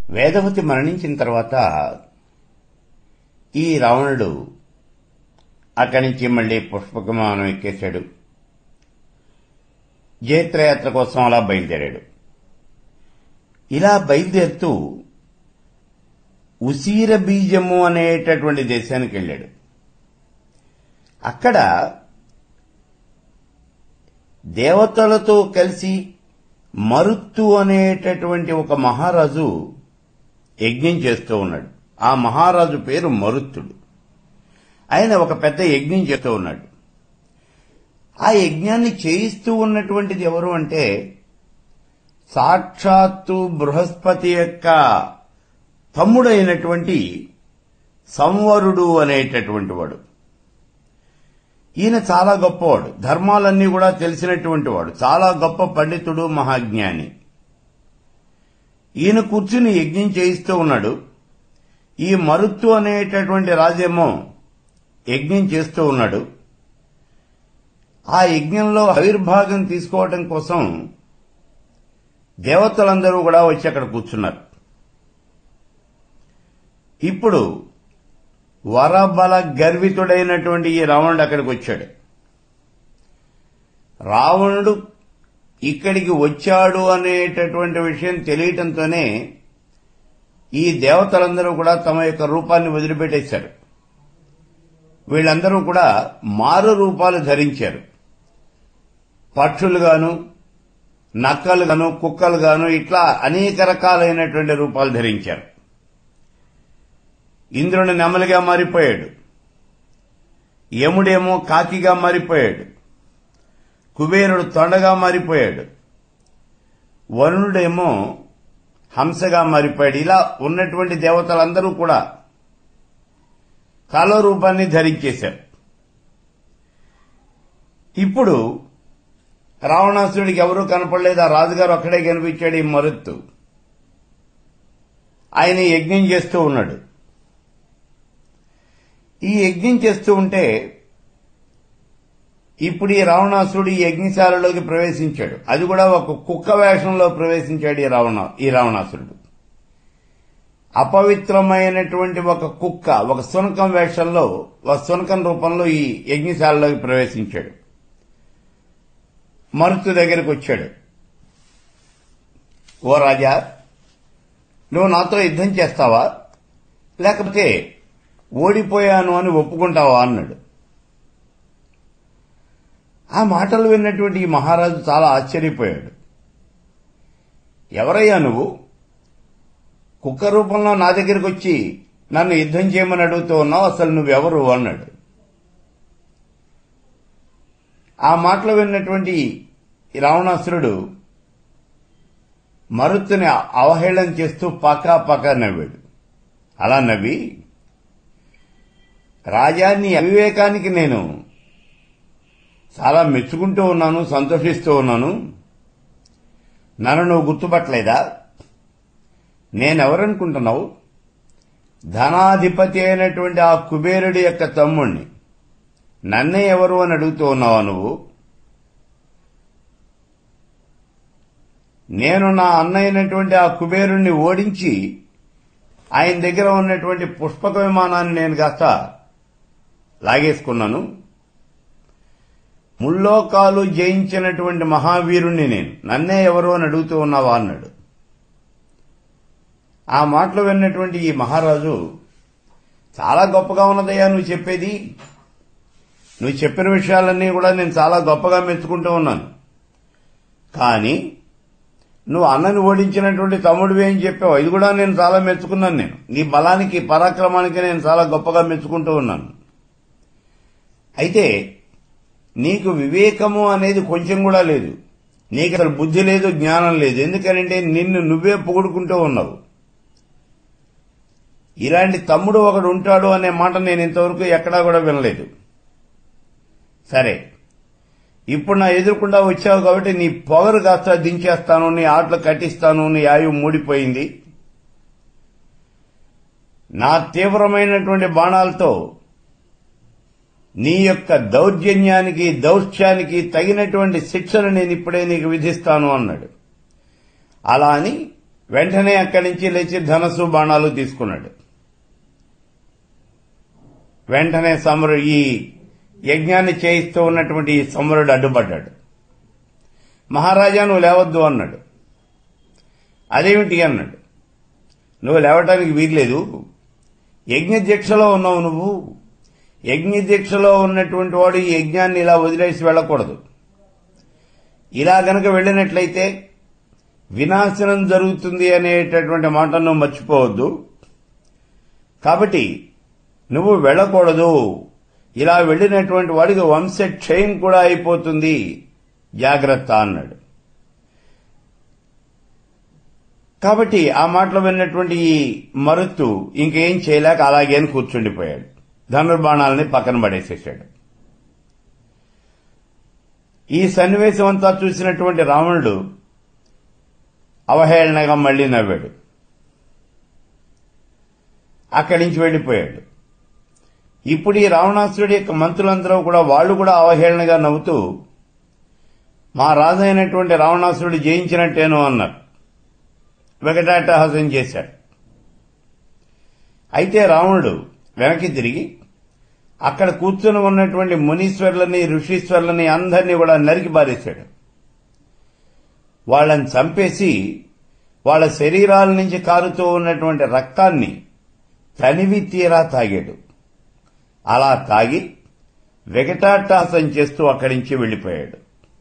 వేదవతి మరణించిన తర్వాత ఈ రావణుడు అక్కడి నుంచి మళ్ళీ పుష్పక విమానం ఎక్కేశాడు జైత్రయాత్ర కోసం అలా బయలుదేరాడు ఇలా బయలుదేరుతూ ఉసీర బీజము అనేటటువంటి దేశానికి వెళ్ళాడు అక్కడ దేవతలతో కలిసి మరుత్తు అనేటటువంటి ఒక మహారాజు యజ్ఞం చేస్తూ ఉన్నాడు ఆ మహారాజు పేరు మరుత్తుడు ఆయన ఒక పెద్ద యజ్ఞం చేస్తూ ఉన్నాడు ఆ యజ్ఞాన్ని చేయిస్తూ ఉన్నటువంటిది ఎవరు అంటే సాక్షాత్తు బృహస్పతి యొక్క తమ్ముడైనటువంటి సంవరుడు అనేటటువంటి వాడు ఈయన చాలా గొప్పవాడు ధర్మాలన్నీ కూడా తెలిసినటువంటి వాడు చాలా గొప్ప పండితుడు మహాజ్ఞాని ఈయన కూర్చుని యజ్ఞం చేయిస్తూ ఉన్నాడు ఈ మరుత్తు అనేటటువంటి రాజేమో యజ్ఞం చేస్తూ ఉన్నాడు ఆ యజ్ఞంలో ఆవిర్భాగం తీసుకోవటం కోసం దేవతలందరూ కూడా వచ్చి అక్కడ కూర్చున్నారు ఇప్పుడు వరబల గర్వితుడైనటువంటి ఈ రావణుడు అక్కడికి వచ్చాడు రావణుడు ఇక్కడికి వచ్చాడు అనేటటువంటి విషయం తెలియటంతోనే ఈ దేవతలందరూ కూడా తమ యొక్క రూపాన్ని వదిలిపెట్టేశారు వీళ్ళందరూ కూడా మారు రూపాలు ధరించారు పక్షులుగాను నక్కలుగాను కుక్కలుగాను ఇట్లా అనేక రకాలైనటువంటి రూపాలు ధరించారు ఇంద్రుని నెమలిగా మారిపోయాడు యముడేమో కాకిగా మారిపోయాడు కుబేరుడు తొండగా మారిపోయాడు వరుణుడేమో హంసగా మారిపోయాడు ఇలా ఉన్నటువంటి దేవతలందరూ కూడా కాలో రూపాన్ని ధరించేశారు ఇప్పుడు రావణాసురుడికి ఎవరూ కనపడలేదు ఆ రాజుగారు అక్కడే కనిపించాడు ఈ మరుత్తు ఆయన యజ్ఞం చేస్తూ ఉన్నాడు ఈ యజ్ఞం చేస్తూ ఉంటే ఇప్పుడు ఈ రావణాసురుడు ఈ యజ్ఞశాలలోకి ప్రవేశించాడు అది కూడా ఒక కుక్క వేషంలో ప్రవేశించాడు ఈ రావణ ఈ రావణాసురుడు అపవిత్రమైనటువంటి ఒక కుక్క ఒక సునకం వేషంలో ఒక సునకం రూపంలో ఈ యజ్ఞశాలలోకి ప్రవేశించాడు మరుతు దగ్గరికి వచ్చాడు ఓ రాజా నువ్వు నాతో యుద్ధం చేస్తావా లేకపోతే ఓడిపోయాను అని ఒప్పుకుంటావా అన్నాడు ఆ మాటలు విన్నటువంటి ఈ మహారాజు చాలా ఆశ్చర్యపోయాడు ఎవరయ్యా నువ్వు కుక్క రూపంలో నా దగ్గరికి వచ్చి నన్ను యుద్ధం చేయమని అడుగుతూ ఉన్నావు అసలు నువ్వెవరు అన్నాడు ఆ మాటలు విన్నటువంటి ఈ రావణాసురుడు మరుత్తుని అవహేళన చేస్తూ పకా పకా నవ్వాడు అలా నవ్వి రాజా నీ అవివేకానికి నేను చాలా మెచ్చుకుంటూ ఉన్నాను సంతోషిస్తూ ఉన్నాను నన్ను నువ్వు గుర్తుపట్టలేదా నేనెవరనుకుంటున్నావు ధనాధిపతి అయినటువంటి ఆ కుబేరుడి యొక్క తమ్ముణ్ణి నన్నే ఎవరు అని అడుగుతూ ఉన్నావా నువ్వు నేను నా అన్నయ్యనటువంటి ఆ కుబేరుణ్ణి ఓడించి ఆయన దగ్గర ఉన్నటువంటి పుష్పక విమానాన్ని నేను కాస్త లాగేసుకున్నాను ముల్లోకాలు జయించినటువంటి మహావీరుణ్ణి నేను నన్నే ఎవరు అని అడుగుతూ ఉన్నావా అన్నాడు ఆ మాటలు విన్నటువంటి ఈ మహారాజు చాలా గొప్పగా ఉన్నదయ్యా నువ్వు చెప్పేది నువ్వు చెప్పిన విషయాలన్నీ కూడా నేను చాలా గొప్పగా మెచ్చుకుంటూ ఉన్నాను కానీ నువ్వు అన్నని ఓడించినటువంటి తమ్ముడివి అని చెప్పావు ఇది కూడా నేను చాలా మెచ్చుకున్నాను నేను నీ బలానికి పరాక్రమానికి నేను చాలా గొప్పగా మెచ్చుకుంటూ ఉన్నాను అయితే నీకు వివేకము అనేది కొంచెం కూడా లేదు నీకు అసలు బుద్ధి లేదు జ్ఞానం లేదు ఎందుకనంటే నిన్ను నువ్వే పొగుడుకుంటూ ఉన్నావు ఇలాంటి తమ్ముడు ఒకడు ఉంటాడు అనే మాట నేను ఇంతవరకు ఎక్కడా కూడా వినలేదు సరే ఇప్పుడు నా ఎదురుకుండా వచ్చావు కాబట్టి నీ పొగరు కాస్త దించేస్తాను నీ ఆటలు కట్టిస్తాను నీ ఆయువు మూడిపోయింది నా తీవ్రమైనటువంటి బాణాలతో నీ యొక్క దౌర్జన్యానికి దౌష్యానికి తగినటువంటి శిక్షను నేను ఇప్పుడే నీకు విధిస్తాను అన్నాడు అలా అని వెంటనే అక్కడి నుంచి లేచి ధనస్సు బాణాలు తీసుకున్నాడు వెంటనే సమరు ఈ యజ్ఞాన్ని చేయిస్తూ ఉన్నటువంటి ఈ సమరుడు అడ్డుపడ్డాడు మహారాజా నువ్వు లేవద్దు అన్నాడు అదేమిటి అన్నాడు నువ్వు లేవటానికి వీల్లేదు యజ్ఞ దీక్షలో ఉన్నావు నువ్వు యజ్ఞ దీక్షలో ఉన్నటువంటి వాడు ఈ యజ్ఞాన్ని ఇలా వదిలేసి వెళ్ళకూడదు ఇలా గనక వెళ్ళినట్లయితే వినాశనం జరుగుతుంది అనేటటువంటి మాట నువ్వు మర్చిపోవద్దు కాబట్టి నువ్వు వెళ్ళకూడదు ఇలా వెళ్ళినటువంటి వాడికి వంశక్షయం కూడా అయిపోతుంది జాగ్రత్త అన్నాడు కాబట్టి ఆ మాటలు విన్నటువంటి ఈ మరుత్తు ఇంకేం చేయలేక అలాగే అని కూర్చుండిపోయాడు ధనుర్బాణాలని పక్కన పడేసేసాడు ఈ సన్నివేశం అంతా చూసినటువంటి రావణుడు అవహేళనగా మళ్లీ నవ్వాడు అక్కడి నుంచి వెళ్లిపోయాడు ఇప్పుడు ఈ రావణాసురుడి యొక్క మంత్రులందరూ కూడా వాళ్ళు కూడా అవహేళనగా నవ్వుతూ మా రాజు అయినటువంటి రావణాసురుడు జయించినట్టేను అన్నారు వెంకటాటహాసం చేశాడు అయితే రావణుడు వెనక్కి తిరిగి అక్కడ కూర్చుని ఉన్నటువంటి మునీశ్వర్లని ఋషీశ్వర్లని అందరినీ కూడా నరికి బారేశాడు వాళ్ళని చంపేసి వాళ్ళ శరీరాల నుంచి కారుతూ ఉన్నటువంటి రక్తాన్ని తనివి తీరా తాగాడు అలా తాగి వికటాట్టాసం చేస్తూ అక్కడి నుంచి వెళ్లిపోయాడు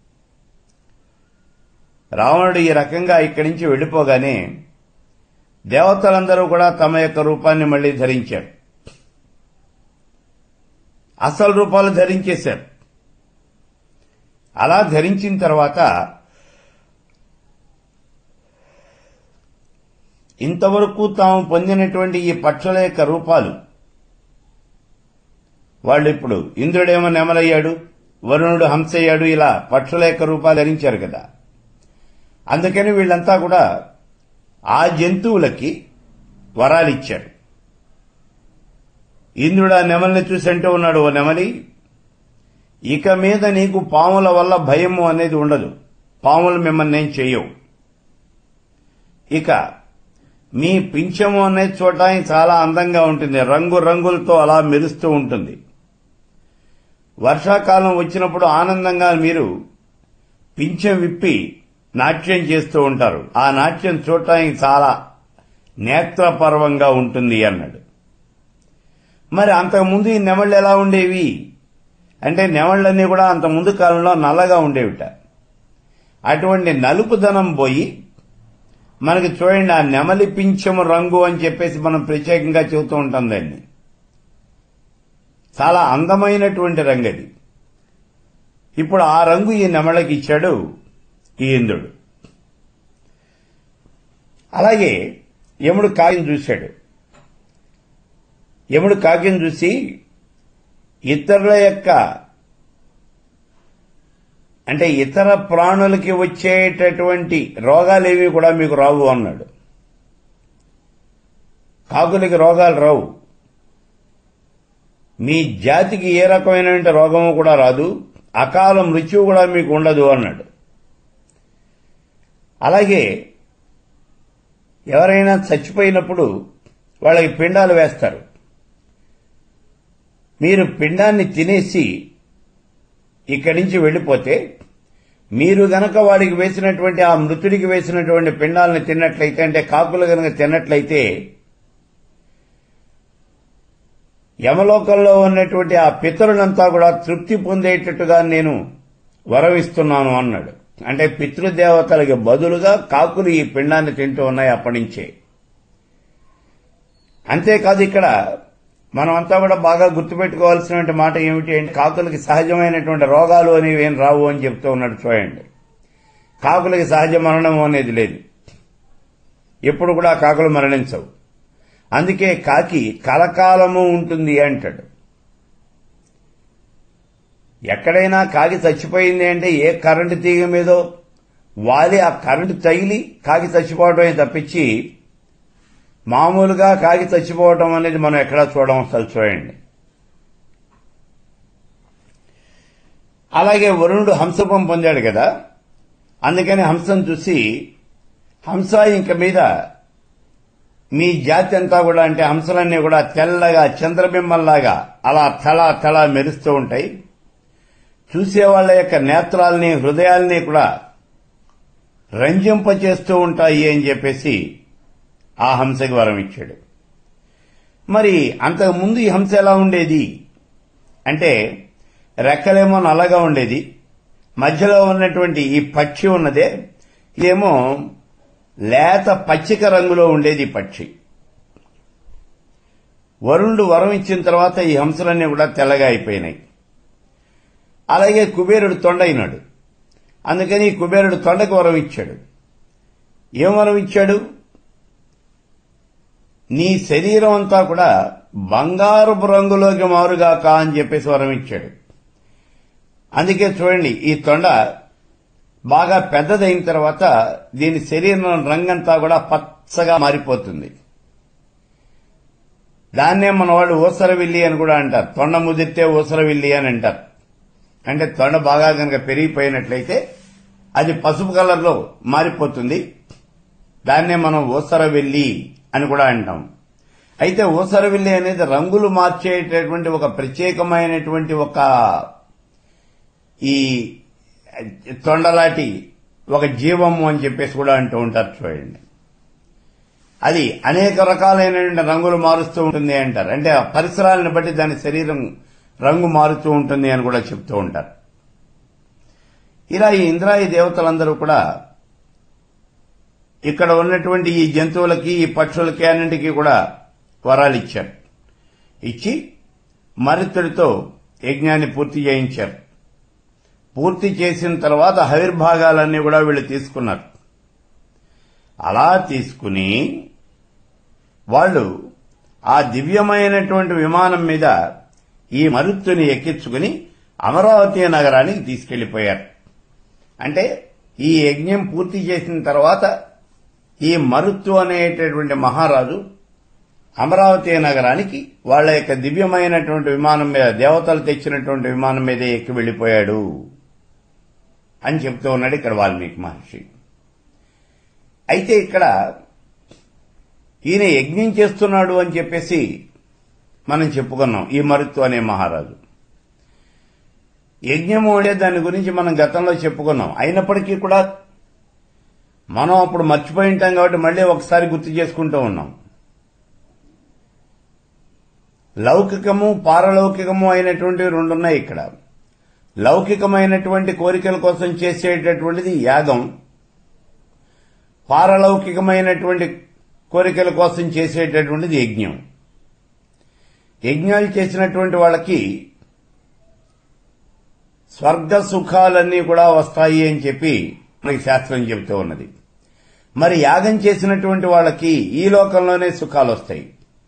రావణుడు ఈ రకంగా ఇక్కడి నుంచి వెళ్లిపోగానే దేవతలందరూ కూడా తమ యొక్క రూపాన్ని మళ్లీ ధరించారు అసలు రూపాలు ధరించేశారు అలా ధరించిన తర్వాత ఇంతవరకు తాము పొందినటువంటి ఈ పక్షుల యొక్క రూపాలు వాళ్ళు ఇప్పుడు ఇంద్రుడేమో నెమలయ్యాడు వరుణుడు హంసయ్యాడు ఇలా పక్షుల యొక్క రూపాలు ధరించారు కదా అందుకని వీళ్ళంతా కూడా ఆ జంతువులకి వరాలిచ్చారు ఇంద్రుడు ఆ నెమల్ని చూసి అంటూ ఉన్నాడు ఓ నెమలి ఇక మీద నీకు పాముల వల్ల భయము అనేది ఉండదు పాములు మిమ్మల్ని ఏం చెయ్యవు ఇక మీ పింఛము అనేది చూడటానికి చాలా అందంగా ఉంటుంది రంగు రంగులతో అలా మెరుస్తూ ఉంటుంది వర్షాకాలం వచ్చినప్పుడు ఆనందంగా మీరు పింఛం విప్పి నాట్యం చేస్తూ ఉంటారు ఆ నాట్యం చూడటానికి చాలా నేత్రపర్వంగా ఉంటుంది అన్నాడు మరి అంతకుముందు ఈ నెమళ్ళు ఎలా ఉండేవి అంటే నెమళ్ళన్నీ కూడా అంత ముందు కాలంలో నల్లగా ఉండేవిట అటువంటి నలుపుదనం పోయి మనకి చూడండి ఆ నెమలి పింఛము రంగు అని చెప్పేసి మనం ప్రత్యేకంగా చెబుతూ ఉంటాం దాన్ని చాలా అందమైనటువంటి రంగు అది ఇప్పుడు ఆ రంగు ఈ నెమళ్ళకి ఇచ్చాడు ఈ ఇంద్రుడు అలాగే యముడు కాకిని చూశాడు యముడు కాకిని చూసి ఇతరుల యొక్క అంటే ఇతర ప్రాణులకి వచ్చేటటువంటి రోగాలేవి కూడా మీకు రావు అన్నాడు కాకులకి రోగాలు రావు మీ జాతికి ఏ రకమైన రోగము కూడా రాదు అకాల మృత్యువు కూడా మీకు ఉండదు అన్నాడు అలాగే ఎవరైనా చచ్చిపోయినప్పుడు వాళ్ళకి పిండాలు వేస్తారు మీరు పిండాన్ని తినేసి ఇక్కడి నుంచి వెళ్లిపోతే మీరు గనక వాడికి వేసినటువంటి ఆ మృతుడికి వేసినటువంటి పిండాలను తిన్నట్లయితే అంటే కాకులు గనక తిన్నట్లయితే యమలోకంలో ఉన్నటువంటి ఆ పితరులంతా కూడా తృప్తి పొందేటట్టుగా నేను వరవిస్తున్నాను అన్నాడు అంటే పితృదేవతలకి బదులుగా కాకులు ఈ పిండాన్ని తింటూ ఉన్నాయి అప్పటి నుంచే అంతేకాదు ఇక్కడ మనమంతా కూడా బాగా గుర్తుపెట్టుకోవాల్సినటువంటి మాట ఏమిటి అంటే కాకులకి సహజమైనటువంటి రోగాలు అనేవి ఏం రావు అని చెప్తూ ఉన్నాడు చూడండి కాకులకి సహజ మరణం అనేది లేదు ఎప్పుడు కూడా కాకులు మరణించవు అందుకే కాకి కలకాలము ఉంటుంది అంటాడు ఎక్కడైనా కాకి చచ్చిపోయింది అంటే ఏ కరెంటు తీగ మీదో వాలి ఆ కరెంటు తగిలి కాకి చచ్చిపోవడమే తప్పించి మామూలుగా కాకి చచ్చిపోవటం అనేది మనం ఎక్కడా చూడడం అసలు చూడండి అలాగే వరుణుడు హంసపం పొందాడు కదా అందుకని హంసను చూసి హంస ఇంక మీద మీ జాతి అంతా కూడా అంటే హంసలన్నీ కూడా తెల్లగా చంద్రబింబంలాగా అలా తల తల మెరుస్తూ ఉంటాయి చూసేవాళ్ల యొక్క నేత్రాల్ని హృదయాల్ని కూడా రంజింపచేస్తూ ఉంటాయి అని చెప్పేసి ఆ హంసకి వరం ఇచ్చాడు మరి అంతకు ముందు ఈ హంస ఎలా ఉండేది అంటే రెక్కలేమో నల్లగా ఉండేది మధ్యలో ఉన్నటువంటి ఈ పక్షి ఉన్నదే ఇదేమో లేత పచ్చిక రంగులో ఉండేది ఈ పక్షి వరుణుడు వరం ఇచ్చిన తర్వాత ఈ హంసలన్నీ కూడా తెల్లగా అయిపోయినాయి అలాగే కుబేరుడు తొండైనాడు అందుకని కుబేరుడు తొండకు వరం ఇచ్చాడు ఏం వరం ఇచ్చాడు నీ శరీరం అంతా కూడా బంగారపు రంగులోకి మారుగాక అని చెప్పేసి వరం ఇచ్చాడు అందుకే చూడండి ఈ తొండ బాగా పెద్దదైన తర్వాత దీని శరీరం రంగంతా కూడా పచ్చగా మారిపోతుంది దాన్నే మన వాళ్ళు ఊసరవిల్లి అని కూడా అంటారు తొండ ముదిరితే ఊసరవిల్లి అని అంటారు అంటే తొండ బాగా కనుక పెరిగిపోయినట్లయితే అది పసుపు కలర్లో మారిపోతుంది దాన్నే మనం ఊసరవెల్లి అని కూడా అంటాం అయితే ఊసరవెల్లి అనేది రంగులు మార్చేటటువంటి ఒక ప్రత్యేకమైనటువంటి ఒక ఈ తొండలాంటి ఒక జీవము అని చెప్పేసి కూడా అంటూ ఉంటారు చూడండి అది అనేక రకాలైన రంగులు మారుస్తూ ఉంటుంది అంటారు అంటే ఆ పరిసరాలను బట్టి దాని శరీరం రంగు మారుతూ ఉంటుంది అని కూడా చెప్తూ ఉంటారు ఇలా ఈ ఇంద్రాయి దేవతలందరూ కూడా ఇక్కడ ఉన్నటువంటి ఈ జంతువులకి ఈ పక్షులకి అన్నింటికీ కూడా వరాలు ఇచ్చారు ఇచ్చి మరుతుడితో యజ్ఞాన్ని పూర్తి చేయించారు పూర్తి చేసిన తర్వాత హవిర్భాగాలన్నీ కూడా వీళ్ళు తీసుకున్నారు అలా తీసుకుని వాళ్ళు ఆ దివ్యమైనటువంటి విమానం మీద ఈ మరుత్తుని ఎక్కించుకుని అమరావతి నగరానికి తీసుకెళ్లిపోయారు అంటే ఈ యజ్ఞం పూర్తి చేసిన తర్వాత ఈ మరుత్తు అనేటటువంటి మహారాజు అమరావతి నగరానికి వాళ్ళ యొక్క దివ్యమైనటువంటి విమానం మీద దేవతలు తెచ్చినటువంటి విమానం మీదే ఎక్కి వెళ్లిపోయాడు అని చెప్తూ ఉన్నాడు ఇక్కడ వాల్మీకి మహర్షి అయితే ఇక్కడ ఈయన యజ్ఞం చేస్తున్నాడు అని చెప్పేసి మనం చెప్పుకున్నాం ఈ మరుత్తు అనే మహారాజు యజ్ఞము అంటే దాని గురించి మనం గతంలో చెప్పుకున్నాం అయినప్పటికీ కూడా మనం అప్పుడు మర్చిపోయి ఉంటాం కాబట్టి మళ్ళీ ఒకసారి గుర్తు చేసుకుంటూ ఉన్నాం లౌకికము పారలౌకికము అయినటువంటివి రెండున్నాయి ఇక్కడ లౌకికమైనటువంటి కోరికల కోసం చేసేటటువంటిది యాగం పారలౌకికమైనటువంటి కోరికల కోసం చేసేటటువంటిది యజ్ఞం యజ్ఞాలు చేసినటువంటి వాళ్ళకి స్వర్గ సుఖాలన్నీ కూడా వస్తాయి అని చెప్పి మనకి శాస్త్రం చెబుతూ ఉన్నది మరి యాగం చేసినటువంటి వాళ్ళకి ఈ లోకంలోనే సుఖాలు వస్తాయి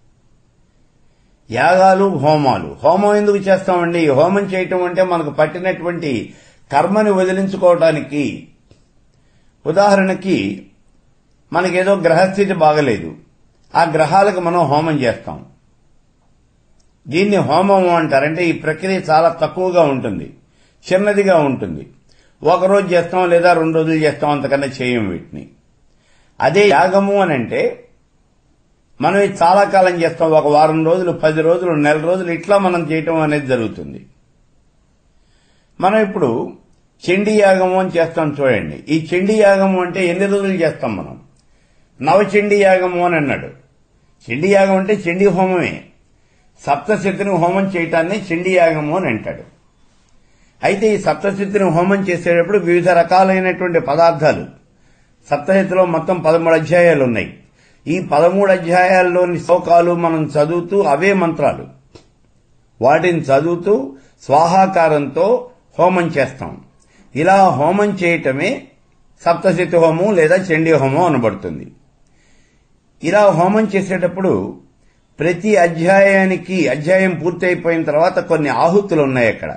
యాగాలు హోమాలు హోమం ఎందుకు చేస్తామండి హోమం చేయటం అంటే మనకు పట్టినటువంటి కర్మని వదిలించుకోవటానికి ఉదాహరణకి మనకేదో గ్రహస్థితి బాగలేదు ఆ గ్రహాలకు మనం హోమం చేస్తాం దీన్ని హోమం అంటారంటే ఈ ప్రక్రియ చాలా తక్కువగా ఉంటుంది చిన్నదిగా ఉంటుంది ఒక రోజు చేస్తాం లేదా రెండు రోజులు చేస్తాం అంతకన్నా చేయం వీటిని అదే యాగము అని అంటే మనం ఇది చాలా కాలం చేస్తాం ఒక వారం రోజులు పది రోజులు నెల రోజులు ఇట్లా మనం చేయటం అనేది జరుగుతుంది మనం ఇప్పుడు చండీ యాగము అని చేస్తాం చూడండి ఈ చండీ యాగము అంటే ఎన్ని రోజులు చేస్తాం మనం నవచండీ యాగము అని అన్నాడు చండీ యాగం అంటే చండీ హోమమే సప్తశతిని హోమం చేయటాన్ని చండీ యాగము అని అంటాడు అయితే ఈ సప్తశతిని హోమం చేసేటప్పుడు వివిధ రకాలైనటువంటి పదార్థాలు సప్తశతిలో మొత్తం పదమూడు అధ్యాయాలు ఉన్నాయి ఈ పదమూడు అధ్యాయాల్లోని శ్లోకాలు మనం చదువుతూ అవే మంత్రాలు వాటిని చదువుతూ స్వాహాకారంతో హోమం చేస్తాం ఇలా హోమం చేయటమే సప్తశతి హోమం లేదా చండీ హోమం అనబడుతుంది ఇలా హోమం చేసేటప్పుడు ప్రతి అధ్యాయానికి అధ్యాయం పూర్తయిపోయిన తర్వాత కొన్ని ఆహుతులు ఉన్నాయి అక్కడ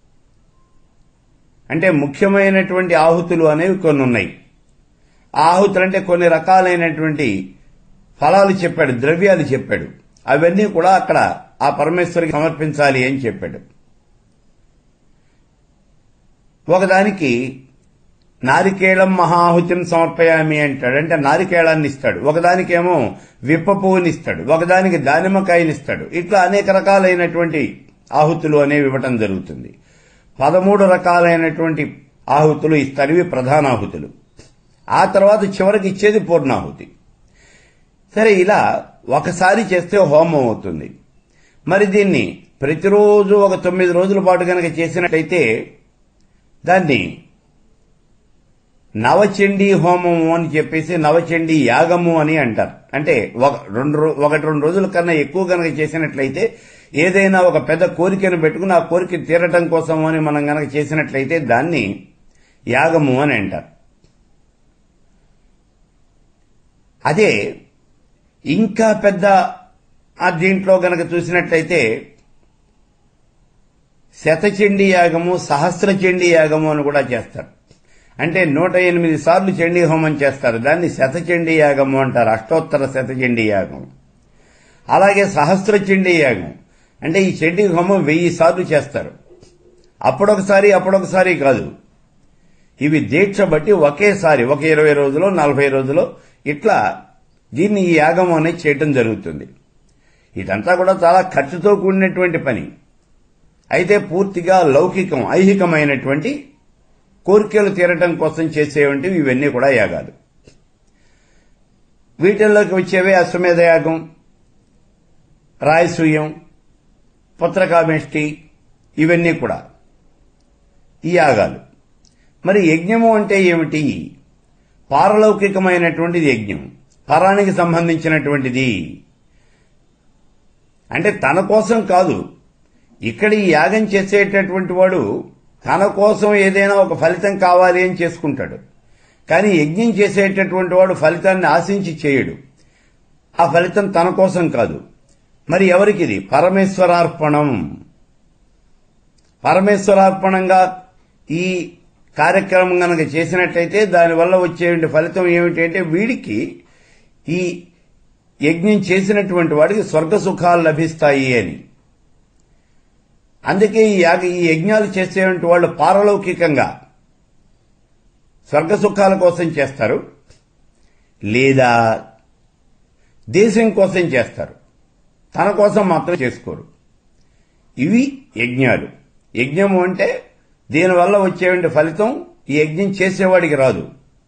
అంటే ముఖ్యమైనటువంటి ఆహుతులు అనేవి కొన్ని ఉన్నాయి ఆహుతులు అంటే కొన్ని రకాలైనటువంటి ఫలాలు చెప్పాడు ద్రవ్యాలు చెప్పాడు అవన్నీ కూడా అక్కడ ఆ పరమేశ్వరికి సమర్పించాలి అని చెప్పాడు ఒకదానికి నారికేళం మహాహుతిని సమర్పయామి అంటాడు అంటే నారికేళాన్ని ఇస్తాడు ఒకదానికేమో విప్ప పువ్వుని ఇస్తాడు ఒకదానికి దానిమ్మకాయని ఇస్తాడు ఇట్లా అనేక రకాలైనటువంటి ఆహుతులు అనేవి ఇవ్వటం జరుగుతుంది పదమూడు రకాలైనటువంటి ఆహుతులు ఇస్తారు ఇవి ప్రధానాహుతులు ఆ తర్వాత చివరికి ఇచ్చేది పూర్ణాహుతి సరే ఇలా ఒకసారి చేస్తే హోమం అవుతుంది మరి దీన్ని ప్రతిరోజు ఒక తొమ్మిది రోజుల పాటు కనుక చేసినట్టయితే దాన్ని నవచండీ హోమము అని చెప్పేసి నవచండీ యాగము అని అంటారు అంటే ఒక రెండు రో- ఒకటి రెండు రోజుల కన్నా ఎక్కువ కనుక చేసినట్లయితే ఏదైనా ఒక పెద్ద కోరికను పెట్టుకుని ఆ కోరిక తీరటం కోసం అని మనం గనక చేసినట్లయితే దాన్ని యాగము అని అంటారు అదే ఇంకా పెద్ద ఆ దీంట్లో గనక చూసినట్లయితే శతచండీ యాగము సహస్ర చండీ యాగము అని కూడా చేస్తారు అంటే నూట ఎనిమిది సార్లు చండీ హోమం చేస్తారు దాన్ని శతచండీ యాగము అంటారు అష్టోత్తర శతచండీ యాగం అలాగే సహస్ర చండీ యాగం అంటే ఈ చండీ హోమం వెయ్యి సార్లు చేస్తారు అప్పుడొకసారి అప్పుడొకసారి కాదు ఇవి దీక్ష బట్టి ఒకేసారి ఒక ఇరవై రోజులు నలభై రోజులు ఇట్లా దీన్ని ఈ యాగం అనేది చేయటం జరుగుతుంది ఇదంతా కూడా చాలా ఖర్చుతో కూడినటువంటి పని అయితే పూర్తిగా లౌకికం ఐహికమైనటువంటి కోరికలు తీరటం కోసం చేసేవంటివి ఇవన్నీ కూడా యాగాలు వీటిల్లోకి వచ్చేవే అశ్వమేధ యాగం రాయసూయం పుత్రకామేష్టి ఇవన్నీ కూడా ఈ యాగాలు మరి యజ్ఞము అంటే ఏమిటి పారలౌకికమైనటువంటిది యజ్ఞం పరానికి సంబంధించినటువంటిది అంటే తన కోసం కాదు ఇక్కడ ఈ యాగం చేసేటటువంటి వాడు తన కోసం ఏదైనా ఒక ఫలితం కావాలి అని చేసుకుంటాడు కానీ యజ్ఞం చేసేటటువంటి వాడు ఫలితాన్ని ఆశించి చేయడు ఆ ఫలితం తన కోసం కాదు మరి ఎవరికిది పరమేశ్వరార్పణం పరమేశ్వరార్పణంగా ఈ కార్యక్రమం గనక చేసినట్లయితే దానివల్ల వచ్చే ఫలితం ఏమిటి అంటే వీడికి ఈ యజ్ఞం చేసినటువంటి వాడికి స్వర్గ సుఖాలు లభిస్తాయి అని అందుకే ఈ యాగ ఈ యజ్ఞాలు చేసేటువంటి వాళ్ళు పారలౌకికంగా స్వర్గ సుఖాల కోసం చేస్తారు లేదా దేశం కోసం చేస్తారు తన కోసం మాత్రం చేసుకోరు ఇవి యజ్ఞాలు యజ్ఞము అంటే దీనివల్ల వచ్చేటువంటి ఫలితం ఈ యజ్ఞం చేసేవాడికి రాదు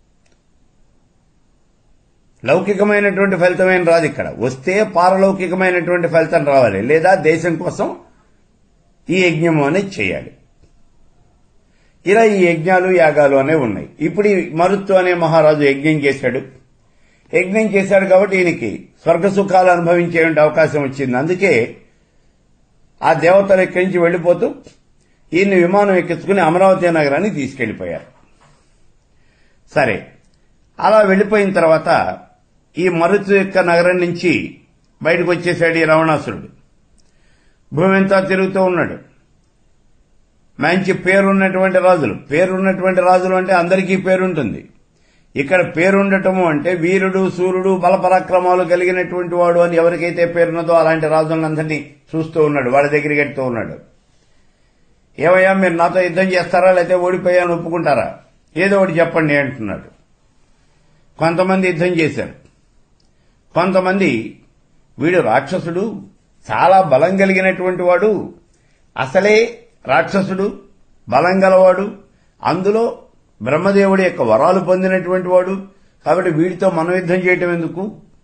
లౌకికమైనటువంటి ఫలితమేం రాదు ఇక్కడ వస్తే పారలౌకికమైనటువంటి ఫలితం రావాలి లేదా దేశం కోసం ఈ యజ్ఞము అనేది చేయాలి ఇలా ఈ యజ్ఞాలు యాగాలు అనేవి ఉన్నాయి ఇప్పుడు ఈ మరుత్తు అనే మహారాజు యజ్ఞం చేశాడు యజ్ఞం చేశాడు కాబట్టి ఈయనకి స్వర్గ సుఖాలు అనుభవించే అవకాశం వచ్చింది అందుకే ఆ దేవతలు ఇక్కడి నుంచి వెళ్లిపోతూ ఈయన్ని విమానం ఎక్కించుకుని అమరావతి నగరానికి తీసుకెళ్లిపోయారు సరే అలా వెళ్లిపోయిన తర్వాత ఈ మరుతు యొక్క నగరం నుంచి బయటకు వచ్చేసాడు ఈ రావణాసురుడు భూమి అంతా తిరుగుతూ ఉన్నాడు మంచి పేరున్నటువంటి రాజులు పేరున్నటువంటి రాజులు అంటే అందరికీ పేరుంటుంది ఇక్కడ పేరుండటము అంటే వీరుడు సూర్యుడు బలపరాక్రమాలు కలిగినటువంటి వాడు అని ఎవరికైతే పేరున్నదో అలాంటి రాజులందరినీ చూస్తూ ఉన్నాడు వాళ్ళ దగ్గరికి ఎడుతూ ఉన్నాడు ఏమయ్యా మీరు నాతో యుద్ధం చేస్తారా లేకపోతే ఓడిపోయాను ఒప్పుకుంటారా ఏదో ఒకటి చెప్పండి అంటున్నాడు కొంతమంది యుద్ధం చేశారు కొంతమంది వీడు రాక్షసుడు చాలా బలం కలిగినటువంటి వాడు అసలే రాక్షసుడు బలం గలవాడు అందులో బ్రహ్మదేవుడి యొక్క వరాలు పొందినటువంటి వాడు కాబట్టి వీడితో మనం యుద్ధం చేయటం ఎందుకు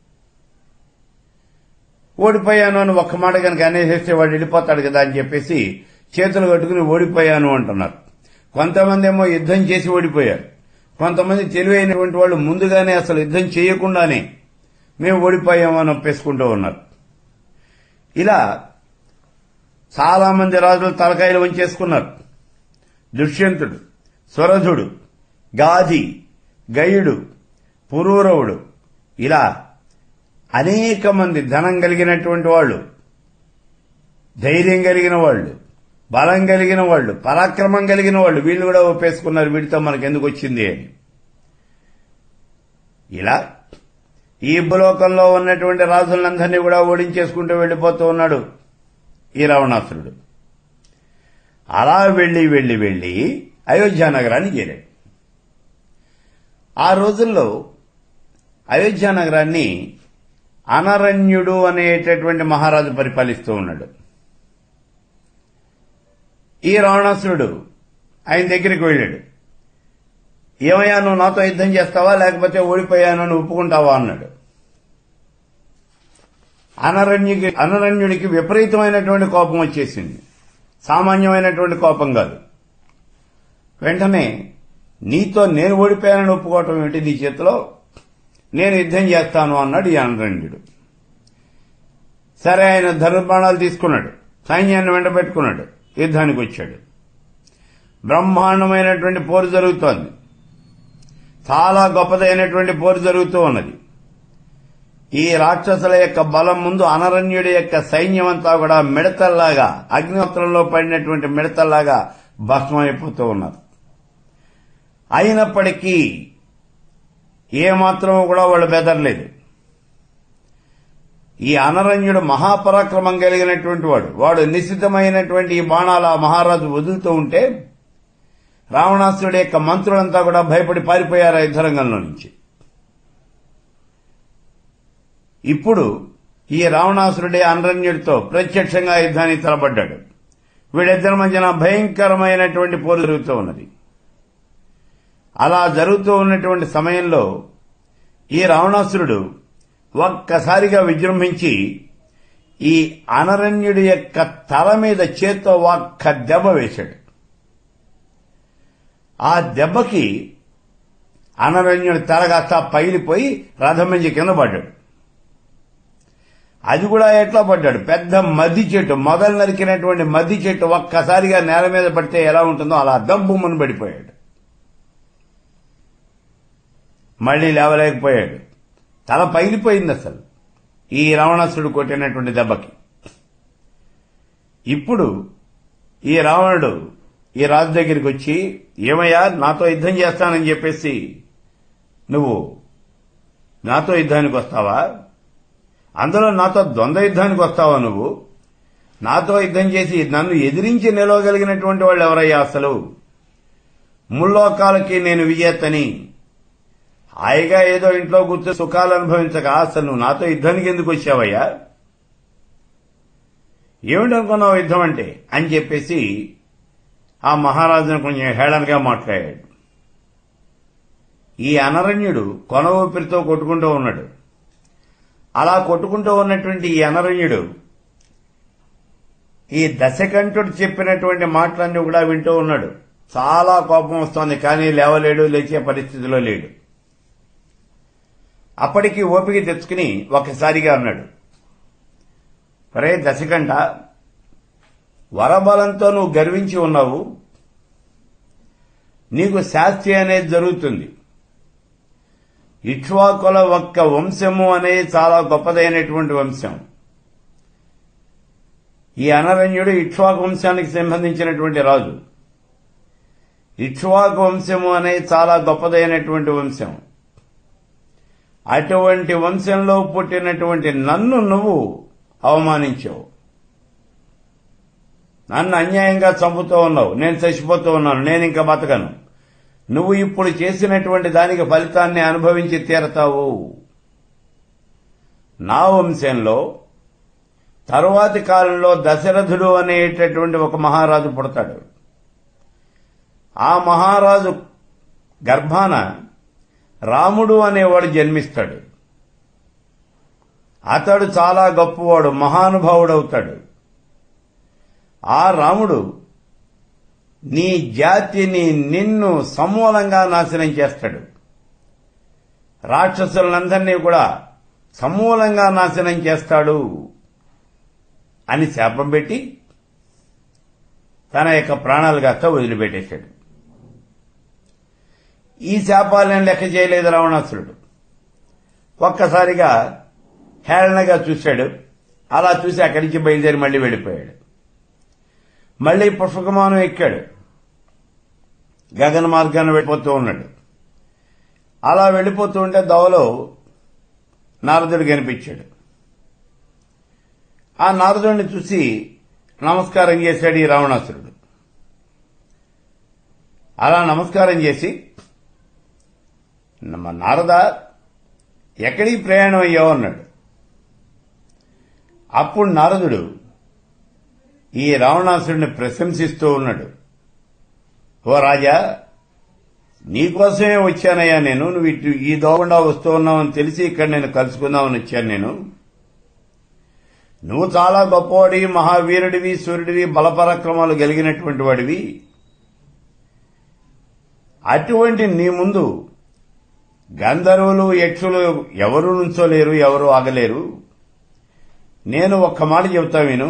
ఓడిపోయాను అని ఒక్క మాట కనుక అనేసేస్తే వాడు వెళ్ళిపోతాడు కదా అని చెప్పేసి చేతులు కట్టుకుని ఓడిపోయాను అంటున్నారు కొంతమంది ఏమో యుద్ధం చేసి ఓడిపోయారు కొంతమంది తెలివైనటువంటి వాళ్ళు ముందుగానే అసలు యుద్ధం చేయకుండానే మేము ఓడిపోయామని ఒప్పేసుకుంటూ ఉన్నారు ఇలా చాలా మంది రాజులు తలకాయలు వంచేసుకున్నారు దుష్యంతుడు స్వరధుడు గాధి గయుడు పురూరవుడు ఇలా అనేక మంది ధనం కలిగినటువంటి వాళ్ళు ధైర్యం కలిగిన వాళ్ళు బలం కలిగిన వాళ్ళు పరాక్రమం కలిగిన వాళ్ళు వీళ్ళు కూడా ఒప్పేసుకున్నారు వీటితో మనకు ఎందుకు వచ్చింది అని ఇలా ఈ భూలోకంలో ఉన్నటువంటి రాజులందరినీ కూడా ఓడించేసుకుంటూ వెళ్లిపోతూ ఉన్నాడు ఈ రావణాసురుడు అలా వెళ్లి వెళ్లి వెళ్లి అయోధ్య నగరానికి చేరాడు ఆ రోజుల్లో అయోధ్య నగరాన్ని అనరణ్యుడు అనేటటువంటి మహారాజు పరిపాలిస్తూ ఉన్నాడు ఈ రావణాసురుడు ఆయన దగ్గరికి వెళ్ళాడు ఏమయ్యా నువ్వు నాతో యుద్ధం చేస్తావా లేకపోతే ఓడిపోయాను అని ఒప్పుకుంటావా అన్నాడు అనరణ్యుకి అనరణ్యుడికి విపరీతమైనటువంటి కోపం వచ్చేసింది సామాన్యమైనటువంటి కోపం కాదు వెంటనే నీతో నేను ఓడిపోయానని ఒప్పుకోవటం ఏమిటి నీ చేతిలో నేను యుద్ధం చేస్తాను అన్నాడు ఈ అనరణ్యుడు సరే ఆయన ధనుర్బాణాలు తీసుకున్నాడు సైన్యాన్ని వెంటబెట్టుకున్నాడు యుద్ధానికి వచ్చాడు బ్రహ్మాండమైనటువంటి పోరు జరుగుతోంది చాలా గొప్పదైనటువంటి పోరు జరుగుతూ ఉన్నది ఈ రాక్షసుల యొక్క బలం ముందు అనరణ్యుడి యొక్క సైన్యం అంతా కూడా మిడతల్లాగా అగ్నిహోత్రంలో పడినటువంటి మిడతల్లాగా భస్మైపోతూ ఉన్నారు అయినప్పటికీ ఏమాత్రం కూడా వాళ్ళు బెదరలేదు ఈ అనరణ్యుడు మహాపరాక్రమం కలిగినటువంటి వాడు వాడు నిశ్చితమైనటువంటి ఈ బాణాల మహారాజు వదులుతూ ఉంటే రావణాసురుడి యొక్క మంత్రులంతా కూడా భయపడి పారిపోయారు ఆ యుద్ధరంగంలో నుంచి ఇప్పుడు ఈ రావణాసురుడే అనరణ్యుడితో ప్రత్యక్షంగా యుద్ధానికి తలపడ్డాడు వీళ్ళిద్దరి మధ్యన భయంకరమైనటువంటి పోరు జరుగుతూ ఉన్నది అలా జరుగుతూ ఉన్నటువంటి సమయంలో ఈ రావణాసురుడు ఒక్కసారిగా విజృంభించి ఈ అనరణ్యుడి యొక్క తల మీద చేత్తో ఒక్క దెబ్బ వేశాడు ఆ దెబ్బకి అనరణ్యుడి తల కాస్త పైలిపోయి రథం నుంచి కింద పడ్డాడు అది కూడా ఎట్లా పడ్డాడు పెద్ద మద్ది చెట్టు మొదలు నరికినటువంటి మద్ది చెట్టు ఒక్కసారిగా నేల మీద పడితే ఎలా ఉంటుందో అలా దబ్బుమ్మని పడిపోయాడు మళ్లీ లేవలేకపోయాడు తల పగిలిపోయింది అసలు ఈ రావణాసుడు కొట్టినటువంటి దెబ్బకి ఇప్పుడు ఈ రావణుడు ఈ రాజు దగ్గరికి వచ్చి ఏమయ్యా నాతో యుద్ధం చేస్తానని చెప్పేసి నువ్వు నాతో యుద్ధానికి వస్తావా అందులో నాతో ద్వంద్వ యుద్ధానికి వస్తావా నువ్వు నాతో యుద్ధం చేసి నన్ను ఎదిరించి నిలవగలిగినటువంటి వాళ్ళు ఎవరయ్యా అసలు ముల్లోకాలకి నేను విజేతని హాయిగా ఏదో ఇంట్లో కూర్చొని సుఖాలు అనుభవించక అసలు నువ్వు నాతో యుద్ధానికి ఎందుకు వచ్చావయ్యా ఏమిటనుకున్నావు యుద్ధం అంటే అని చెప్పేసి ఆ మహారాజును కొంచెం హేళనగా మాట్లాడాడు ఈ అనరణ్యుడు కొన ఊపిరితో కొట్టుకుంటూ ఉన్నాడు అలా కొట్టుకుంటూ ఉన్నటువంటి ఈ అనరణ్యుడు ఈ దశకంఠుడు చెప్పినటువంటి మాటలన్నీ కూడా వింటూ ఉన్నాడు చాలా కోపం వస్తోంది కానీ లేవలేడు లేచే పరిస్థితిలో లేడు అప్పటికి ఓపిక తెచ్చుకుని ఒకసారిగా అన్నాడు పరే దశకంఠ వరబలంతో నువ్వు గర్వించి ఉన్నావు నీకు శాస్త్రి అనేది జరుగుతుంది ఇక్ష్వాకుల ఒక్క వంశము అనేది చాలా గొప్పదైనటువంటి వంశం ఈ అనరణ్యుడు ఇక్ష్వాకు వంశానికి సంబంధించినటువంటి రాజు ఇక్ష్వాకు వంశము అనేది చాలా గొప్పదైనటువంటి వంశం అటువంటి వంశంలో పుట్టినటువంటి నన్ను నువ్వు అవమానించావు నన్ను అన్యాయంగా చంపుతూ ఉన్నావు నేను చచ్చిపోతూ ఉన్నాను నేను ఇంకా బతకను నువ్వు ఇప్పుడు చేసినటువంటి దానికి ఫలితాన్ని అనుభవించి తీరతావు నా వంశంలో తరువాతి కాలంలో దశరథుడు అనేటటువంటి ఒక మహారాజు పుడతాడు ఆ మహారాజు గర్భాన రాముడు అనేవాడు జన్మిస్తాడు అతడు చాలా గొప్పవాడు మహానుభావుడవుతాడు ఆ రాముడు నీ జాతిని నిన్ను సమూలంగా నాశనం చేస్తాడు రాక్షసులందరినీ కూడా సమూలంగా నాశనం చేస్తాడు అని శాపం పెట్టి తన యొక్క ప్రాణాలు కాస్త వదిలిపెట్టేశాడు ఈ శాపాలను లెక్క చేయలేదు రావణాసురుడు ఒక్కసారిగా హేళనగా చూశాడు అలా చూసి అక్కడి నుంచి బయలుదేరి మళ్ళీ వెళ్ళిపోయాడు మళ్ళీ పుష్పకమానం ఎక్కాడు గగన మార్గాన్ని వెళ్ళిపోతూ ఉన్నాడు అలా వెళ్ళిపోతూ ఉంటే దవలో నారదుడు కనిపించాడు ఆ నారదుడిని చూసి నమస్కారం చేశాడు ఈ రావణాసురుడు అలా నమస్కారం చేసి మా నారద ఎక్కడికి ప్రయాణం అయ్యావు అన్నాడు అప్పుడు నారదుడు ఈ రావణాసుడిని ప్రశంసిస్తూ ఉన్నాడు ఓ రాజా నీకోసమే వచ్చానయ్యా నేను నువ్వు ఇటు ఈ దోగుండా వస్తూ ఉన్నావని తెలిసి ఇక్కడ నేను కలుసుకుందామని వచ్చాను నేను నువ్వు చాలా గొప్పవాడివి మహావీరుడివి సూర్యుడివి బలపరాక్రమాలు కలిగినటువంటి వాడివి అటువంటి నీ ముందు గంధర్వులు యక్షులు ఎవరు నుంచోలేరు ఎవరు ఆగలేరు నేను ఒక్క మాట చెబుతా విను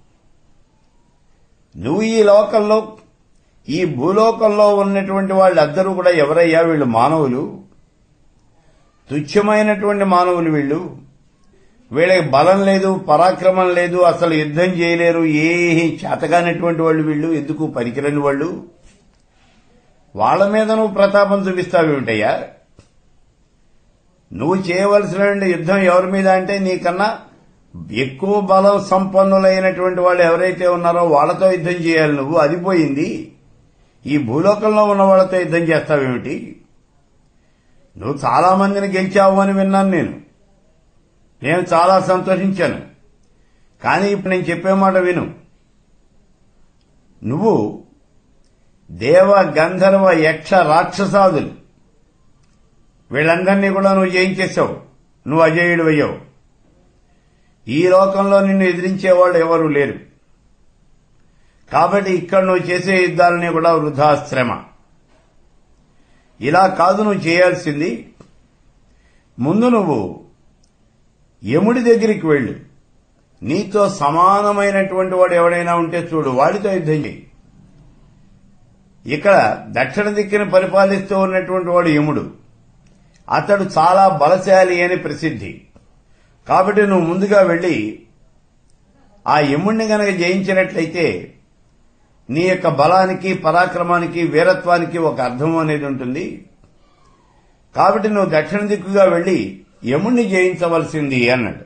నువ్వు ఈ లోకంలో ఈ భూలోకంలో ఉన్నటువంటి వాళ్ళందరూ కూడా ఎవరయ్యా వీళ్ళు మానవులు తుచ్చమైనటువంటి మానవులు వీళ్ళు వీళ్ళకి బలం లేదు పరాక్రమం లేదు అసలు యుద్ధం చేయలేరు ఏ చేతగానటువంటి వాళ్ళు వీళ్ళు ఎందుకు పనికిరని వాళ్ళు వాళ్ళ మీద నువ్వు ప్రతాపం చూపిస్తావేమిటయ్యా నువ్వు చేయవలసిన యుద్ధం ఎవరి మీద అంటే నీకన్నా ఎక్కువ బలం సంపన్నులైనటువంటి వాళ్ళు ఎవరైతే ఉన్నారో వాళ్ళతో యుద్ధం చేయాలి నువ్వు అది పోయింది ఈ భూలోకంలో ఉన్న వాళ్ళతో యుద్ధం చేస్తావేమిటి నువ్వు చాలా మందిని గెలిచావు అని విన్నాను నేను నేను చాలా సంతోషించాను కానీ ఇప్పుడు నేను చెప్పే మాట విను నువ్వు దేవ గంధర్వ యక్ష రాక్షసాదులు వీళ్ళందరినీ కూడా నువ్వు జయించేశావు నువ్వు అజేయుడు అయ్యావు ఈ లోకంలో నిన్ను ఎదిరించేవాళ్ళు ఎవరూ లేరు కాబట్టి ఇక్కడ నువ్వు చేసే యుద్ధాలని కూడా వృద్ధాశ్రమ ఇలా కాదు నువ్వు చేయాల్సింది ముందు నువ్వు యముడి దగ్గరికి వెళ్ళు నీతో సమానమైనటువంటి వాడు ఎవడైనా ఉంటే చూడు వాడితో యుద్ధం చేయి ఇక్కడ దక్షిణ దిక్కుని పరిపాలిస్తూ ఉన్నటువంటి వాడు యముడు అతడు చాలా బలశాలి అని ప్రసిద్ధి కాబట్టి నువ్వు ముందుగా వెళ్లి ఆ యముణ్ణి గనక జయించినట్లయితే నీ యొక్క బలానికి పరాక్రమానికి వీరత్వానికి ఒక అర్థం అనేది ఉంటుంది కాబట్టి నువ్వు దక్షిణ దిక్కుగా వెళ్లి యముణ్ణి జయించవలసింది అన్నాడు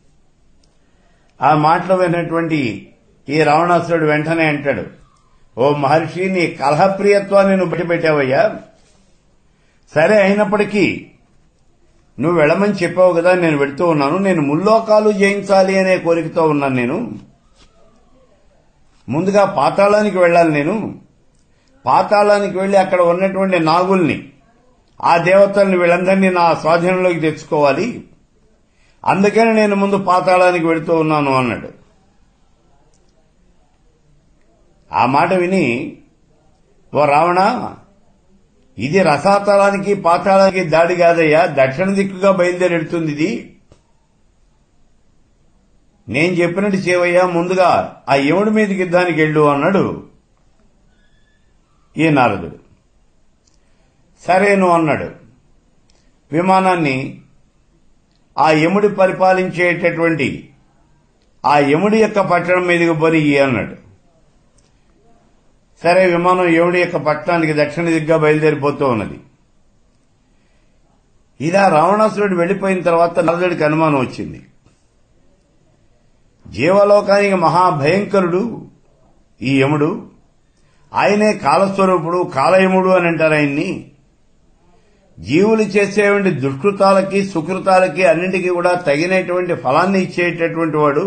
ఆ మాటలు విన్నటువంటి ఈ రావణాసురుడు వెంటనే అంటాడు ఓ మహర్షి నీ కలహప్రియత్వాన్ని నువ్వు బయటపెట్టావయ్యా సరే అయినప్పటికీ నువ్వు వెళ్ళమని చెప్పావు కదా నేను వెళుతూ ఉన్నాను నేను ముల్లోకాలు జయించాలి అనే కోరికతో ఉన్నాను నేను ముందుగా పాతాళానికి వెళ్ళాలి నేను పాతాళానికి వెళ్లి అక్కడ ఉన్నటువంటి నాగుల్ని ఆ దేవతల్ని వీళ్ళందరినీ నా స్వాధీనంలోకి తెచ్చుకోవాలి అందుకని నేను ముందు పాతాళానికి వెళుతూ ఉన్నాను అన్నాడు ఆ మాట విని ఓ రావణ ఇది రసాతలానికి పాతాళానికి దాడి కాదయ్యా దక్షిణ దిక్కుగా బయలుదేరెడుతుంది ఇది నేను చెప్పినట్టు చేవయ్యా ముందుగా ఆ యముడి మీదకి యుద్ధానికి వెళ్ళు అన్నాడు ఈ నారదుడు సరేను అన్నాడు విమానాన్ని ఆ యముడి పరిపాలించేటటువంటి ఆ యముడి యొక్క పట్టణం మీదకి బరి అన్నాడు సరే విమానం యముడి యొక్క పట్టణానికి దక్షిణ దిగ్గా బయలుదేరిపోతూ ఉన్నది ఇలా రావణాసురుడు వెళ్లిపోయిన తర్వాత నరదుడికి అనుమానం వచ్చింది జీవలోకానికి మహాభయంకరుడు ఈ యముడు ఆయనే కాలస్వరూపుడు కాలయముడు అని అంటారు ఆయన్ని జీవులు చేసేటువంటి దుష్కృతాలకి సుకృతాలకి అన్నింటికీ కూడా తగినటువంటి ఫలాన్ని ఇచ్చేటటువంటి వాడు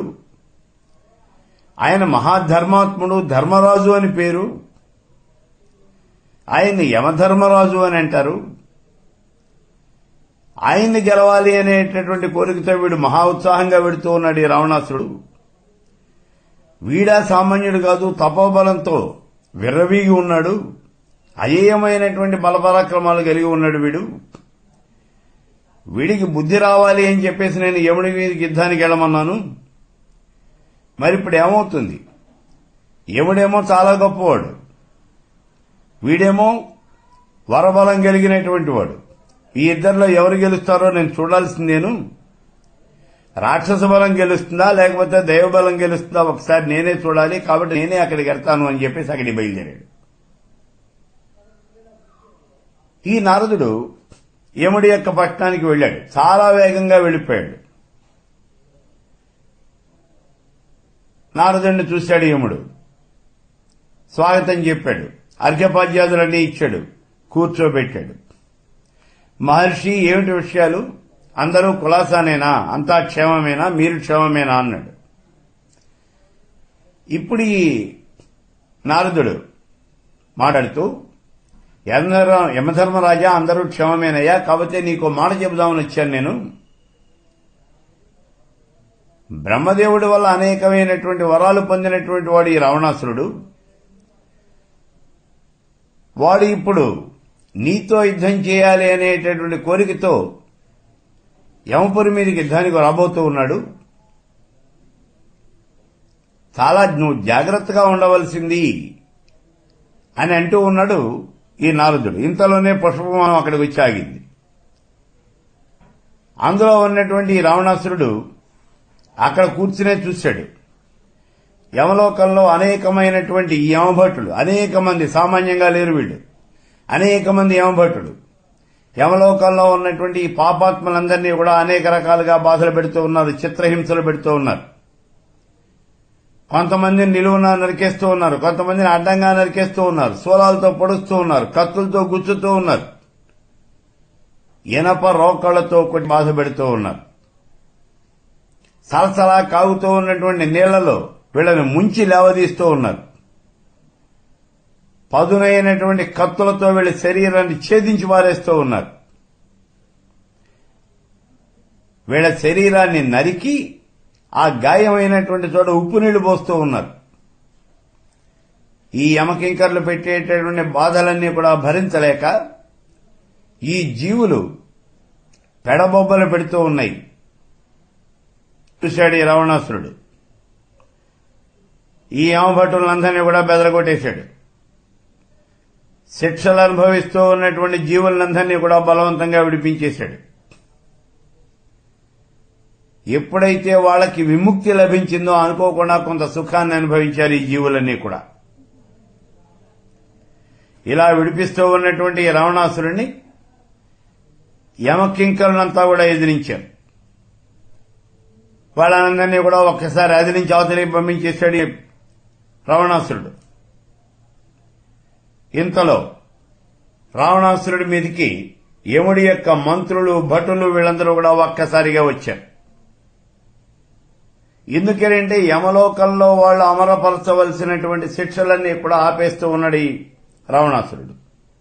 ఆయన మహాధర్మాత్ముడు ధర్మరాజు అని పేరు ఆయన్ని యమధర్మరాజు అని అంటారు ఆయన్ని గెలవాలి అనేటటువంటి కోరికతో వీడు మహా ఉత్సాహంగా వెడుతూ ఉన్నాడు ఈ రావణాసుడు వీడా సామాన్యుడు కాదు తపోబలంతో విర్రవీగి ఉన్నాడు అజేయమైనటువంటి బలపరాక్రమాలు కలిగి ఉన్నాడు వీడు వీడికి బుద్ధి రావాలి అని చెప్పేసి నేను యముడి మీదకి యుద్ధానికి వెళ్ళమన్నాను మరి ఇప్పుడు ఏమవుతుంది యముడేమో చాలా గొప్పవాడు వీడేమో వరబలం కలిగినటువంటి వాడు ఈ ఇద్దరిలో ఎవరు గెలుస్తారో నేను చూడాల్సిందేను రాక్షస బలం గెలుస్తుందా లేకపోతే దైవబలం గెలుస్తుందా ఒకసారి నేనే చూడాలి కాబట్టి నేనే అక్కడికి వెళ్తాను అని చెప్పేసి అక్కడికి బయలుదేరాడు ఈ నారదుడు యముడి యొక్క పట్టణానికి వెళ్ళాడు చాలా వేగంగా వెళ్ళిపోయాడు నారదుడిని చూశాడు యముడు స్వాగతం చెప్పాడు అర్ఘ్యపాద్యాదులన్నీ ఇచ్చాడు కూర్చోబెట్టాడు మహర్షి ఏమిటి విషయాలు అందరూ కులాసానేనా అంతా క్షేమమేనా మీరు క్షేమమేనా అన్నాడు ఇప్పుడు ఈ నారదుడు మాట్లాడుతూ యమధర్మ యమధర్మరాజా అందరూ క్షేమమేనయ్యా కాకపోతే నీకు మాట చెబుదామని వచ్చాను నేను బ్రహ్మదేవుడి వల్ల అనేకమైనటువంటి వరాలు పొందినటువంటి వాడు ఈ రావణాసురుడు వాడు ఇప్పుడు నీతో యుద్ధం చేయాలి అనేటటువంటి కోరికతో యమపురి మీదకి యుద్ధానికి రాబోతూ ఉన్నాడు చాలా నువ్వు జాగ్రత్తగా ఉండవలసింది అని అంటూ ఉన్నాడు ఈ నారదుడు ఇంతలోనే పుష్పమానం అక్కడికి వచ్చి ఆగింది అందులో ఉన్నటువంటి ఈ రావణాసురుడు అక్కడ కూర్చునే చూశాడు యమలోకంలో అనేకమైనటువంటి ఈ యమభటులు అనేక మంది సామాన్యంగా లేరు వీళ్ళు అనేక మంది యమభటులు యమలోకంలో ఉన్నటువంటి ఈ పాపాత్మలందరినీ కూడా అనేక రకాలుగా బాధలు పెడుతూ ఉన్నారు చిత్రహింసలు పెడుతూ ఉన్నారు కొంతమందిని నిలువున నరికేస్తూ ఉన్నారు కొంతమందిని అడ్డంగా నరికేస్తూ ఉన్నారు సోలాలతో పొడుస్తూ ఉన్నారు కత్తులతో గుచ్చుతూ ఉన్నారు ఇనప రోకళ్లతో కొట్టి బాధ పెడుతూ ఉన్నారు సలసలా కాగుతూ ఉన్నటువంటి నీళ్లలో వీళ్ళని ముంచి లేవదీస్తూ ఉన్నారు పదునైనటువంటి కత్తులతో వీళ్ళ శరీరాన్ని ఛేదించి పారేస్తూ ఉన్నారు వీళ్ళ శరీరాన్ని నరికి ఆ గాయమైనటువంటి చోట ఉప్పు నీళ్లు పోస్తూ ఉన్నారు ఈ యమకింకర్లు పెట్టేటటువంటి బాధలన్నీ కూడా భరించలేక ఈ జీవులు పెడబొబ్బలు పెడుతూ ఉన్నాయి చూశాడు ఈ రావణాసురుడు ఈ యమభటులందరినీ కూడా బెదరగొట్టేశాడు శిక్షలు అనుభవిస్తూ ఉన్నటువంటి జీవులందరినీ కూడా బలవంతంగా విడిపించేశాడు ఎప్పుడైతే వాళ్ళకి విముక్తి లభించిందో అనుకోకుండా కొంత సుఖాన్ని అనుభవించారు ఈ జీవులన్నీ కూడా ఇలా విడిపిస్తూ ఉన్నటువంటి ఈ రావణాసురుణ్ణి యమకింకరులంతా కూడా ఎదిరించారు వాళ్ళందరినీ కూడా ఒక్కసారి అదిరించి అవతలికి పంపించేశాడు ఈ రావణాసురుడు ఇంతలో రావణాసురుడి మీదకి యముడి యొక్క మంత్రులు భటులు వీళ్ళందరూ కూడా ఒక్కసారిగా వచ్చారు ఎందుకంటే యమలోకంలో వాళ్ళు అమరపరచవలసినటువంటి శిక్షలన్నీ కూడా ఆపేస్తూ ఉన్నాడు ఈ రావణాసురుడు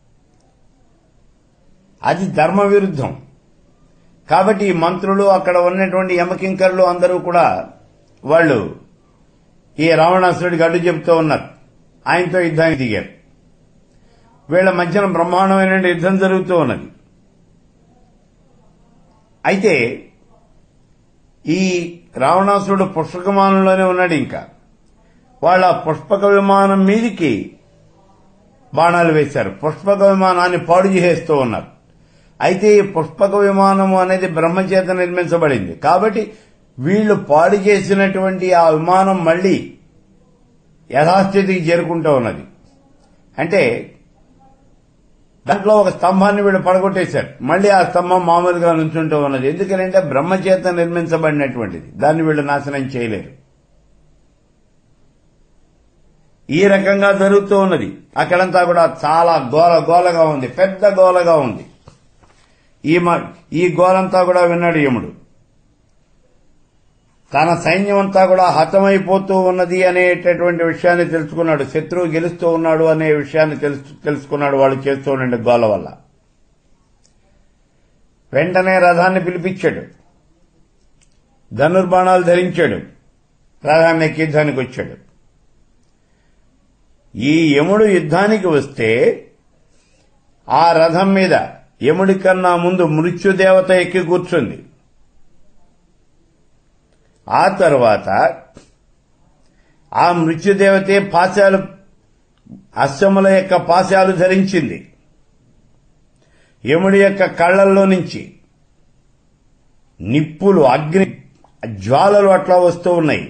అది ధర్మ విరుద్ధం కాబట్టి ఈ మంత్రులు అక్కడ ఉన్నటువంటి యమకింకర్లు అందరూ కూడా వాళ్ళు ఈ రావణాసురుడికి అడ్డు చెబుతూ ఉన్నారు ఆయనతో యుద్ధానికి దిగారు వీళ్ల మధ్యన బ్రహ్మాండమైన యుద్ధం జరుగుతూ ఉన్నది అయితే ఈ రావణాసురుడు పుష్పక విమానంలోనే ఉన్నాడు ఇంకా వాళ్ళ పుష్పక విమానం మీదికి బాణాలు వేశారు పుష్పక విమానాన్ని పాడు చేస్తూ ఉన్నారు అయితే ఈ పుష్పక విమానము అనేది బ్రహ్మచేత నిర్మించబడింది కాబట్టి వీళ్లు పాడు చేసినటువంటి ఆ విమానం మళ్లీ యథాస్థితికి చేరుకుంటూ ఉన్నది అంటే దాంట్లో ఒక స్తంభాన్ని వీళ్ళు పడగొట్టేశారు మళ్లీ ఆ స్తంభం మామూలుగా నుంచుంటూ ఉన్నది ఎందుకంటే బ్రహ్మచేత నిర్మించబడినటువంటిది దాన్ని వీళ్ళు నాశనం చేయలేరు ఈ రకంగా జరుగుతూ ఉన్నది అక్కడంతా కూడా చాలా గోల గోలగా ఉంది పెద్ద గోలగా ఉంది ఈ ఈ గోలంతా కూడా విన్నాడు యముడు తన సైన్యం అంతా కూడా హతమైపోతూ ఉన్నది అనేటటువంటి విషయాన్ని తెలుసుకున్నాడు శత్రువు గెలుస్తూ ఉన్నాడు అనే విషయాన్ని తెలుసుకున్నాడు వాళ్ళు చేస్తూ ఉండే గోల వల్ల వెంటనే రథాన్ని పిలిపించాడు ధనుర్బాణాలు ధరించాడు రథాన్ని ఎక్కి యుద్ధానికి వచ్చాడు ఈ యముడు యుద్ధానికి వస్తే ఆ రథం మీద యముడి కన్నా ముందు మృత్యుదేవత ఎక్కి కూర్చుంది ఆ తర్వాత ఆ మృత్యుదేవతే పాశాలు అశ్వముల యొక్క పాశాలు ధరించింది యముడి యొక్క కళ్లల్లో నుంచి నిప్పులు అగ్ని జ్వాలలు అట్లా వస్తూ ఉన్నాయి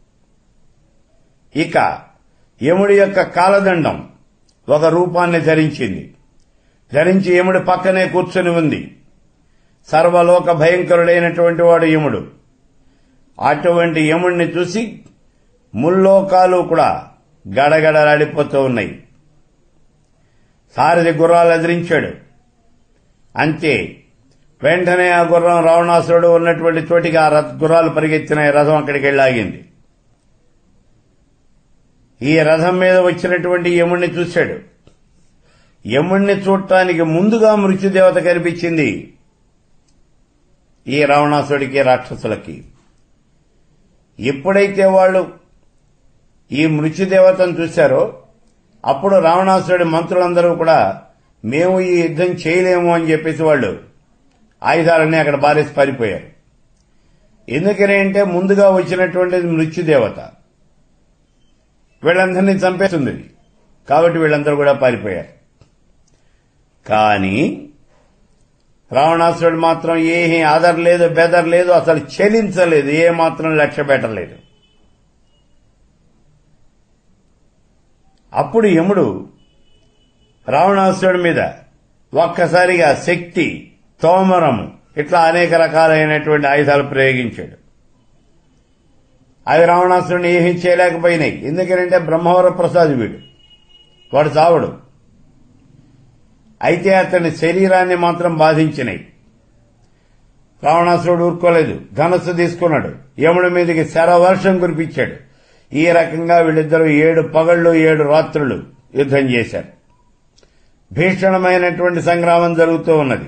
ఇక యముడి యొక్క కాలదండం ఒక రూపాన్ని ధరించింది ధరించి యముడి పక్కనే కూర్చొని ఉంది సర్వలోక భయంకరుడైనటువంటి వాడు యముడు అటువంటి యముడిని చూసి ముల్లోకాలు కూడా గడగడలాడిపోతూ ఉన్నాయి సారథి గుర్రాలు ఎదిరించాడు అంతే వెంటనే ఆ గుర్రం రావణాసురుడు ఉన్నటువంటి చోటికి ఆ రథ గుర్రాలు పరిగెత్తినాయి రథం అక్కడికి వెళ్ళి ఆగింది ఈ రథం మీద వచ్చినటువంటి యముణ్ణి చూశాడు యముణ్ణి చూడటానికి ముందుగా మృత్యుదేవత కనిపించింది ఈ రావణాసుడికి రాక్షసులకి ఎప్పుడైతే వాళ్ళు ఈ మృత్యుదేవతను చూశారో అప్పుడు రావణాసురుడి మంత్రులందరూ కూడా మేము ఈ యుద్ధం చేయలేము అని చెప్పేసి వాళ్ళు ఆయుధాలన్నీ అక్కడ బారేసి పారిపోయారు ఎందుకని అంటే ముందుగా వచ్చినటువంటిది మృత్యుదేవత వీళ్ళందరినీ చంపేస్తుంది కాబట్టి వీళ్ళందరూ కూడా పారిపోయారు కానీ రావణాసురుడు మాత్రం ఏమీ ఆదర్ లేదు బెదర్ లేదు అసలు చెలించలేదు ఏ మాత్రం లక్ష్య పెట్టలేదు అప్పుడు యముడు రావణాసురుడి మీద ఒక్కసారిగా శక్తి తోమరము ఇట్లా అనేక రకాలైనటువంటి ఆయుధాలు ప్రయోగించాడు అవి రావణాసురుడిని ఏమీ చేయలేకపోయినాయి ఎందుకంటే బ్రహ్మవర ప్రసాద్ వీడు వాడు చావడు అయితే అతని శరీరాన్ని మాత్రం బాధించినాయి రావణాసురుడు ఊరుకోలేదు ధనస్సు తీసుకున్నాడు యముడి మీదకి శరవర్షం కురిపించాడు ఈ రకంగా వీళ్ళిద్దరూ ఏడు పగళ్లు ఏడు రాత్రులు యుద్ధం చేశారు భీషణమైనటువంటి సంగ్రామం జరుగుతూ ఉన్నది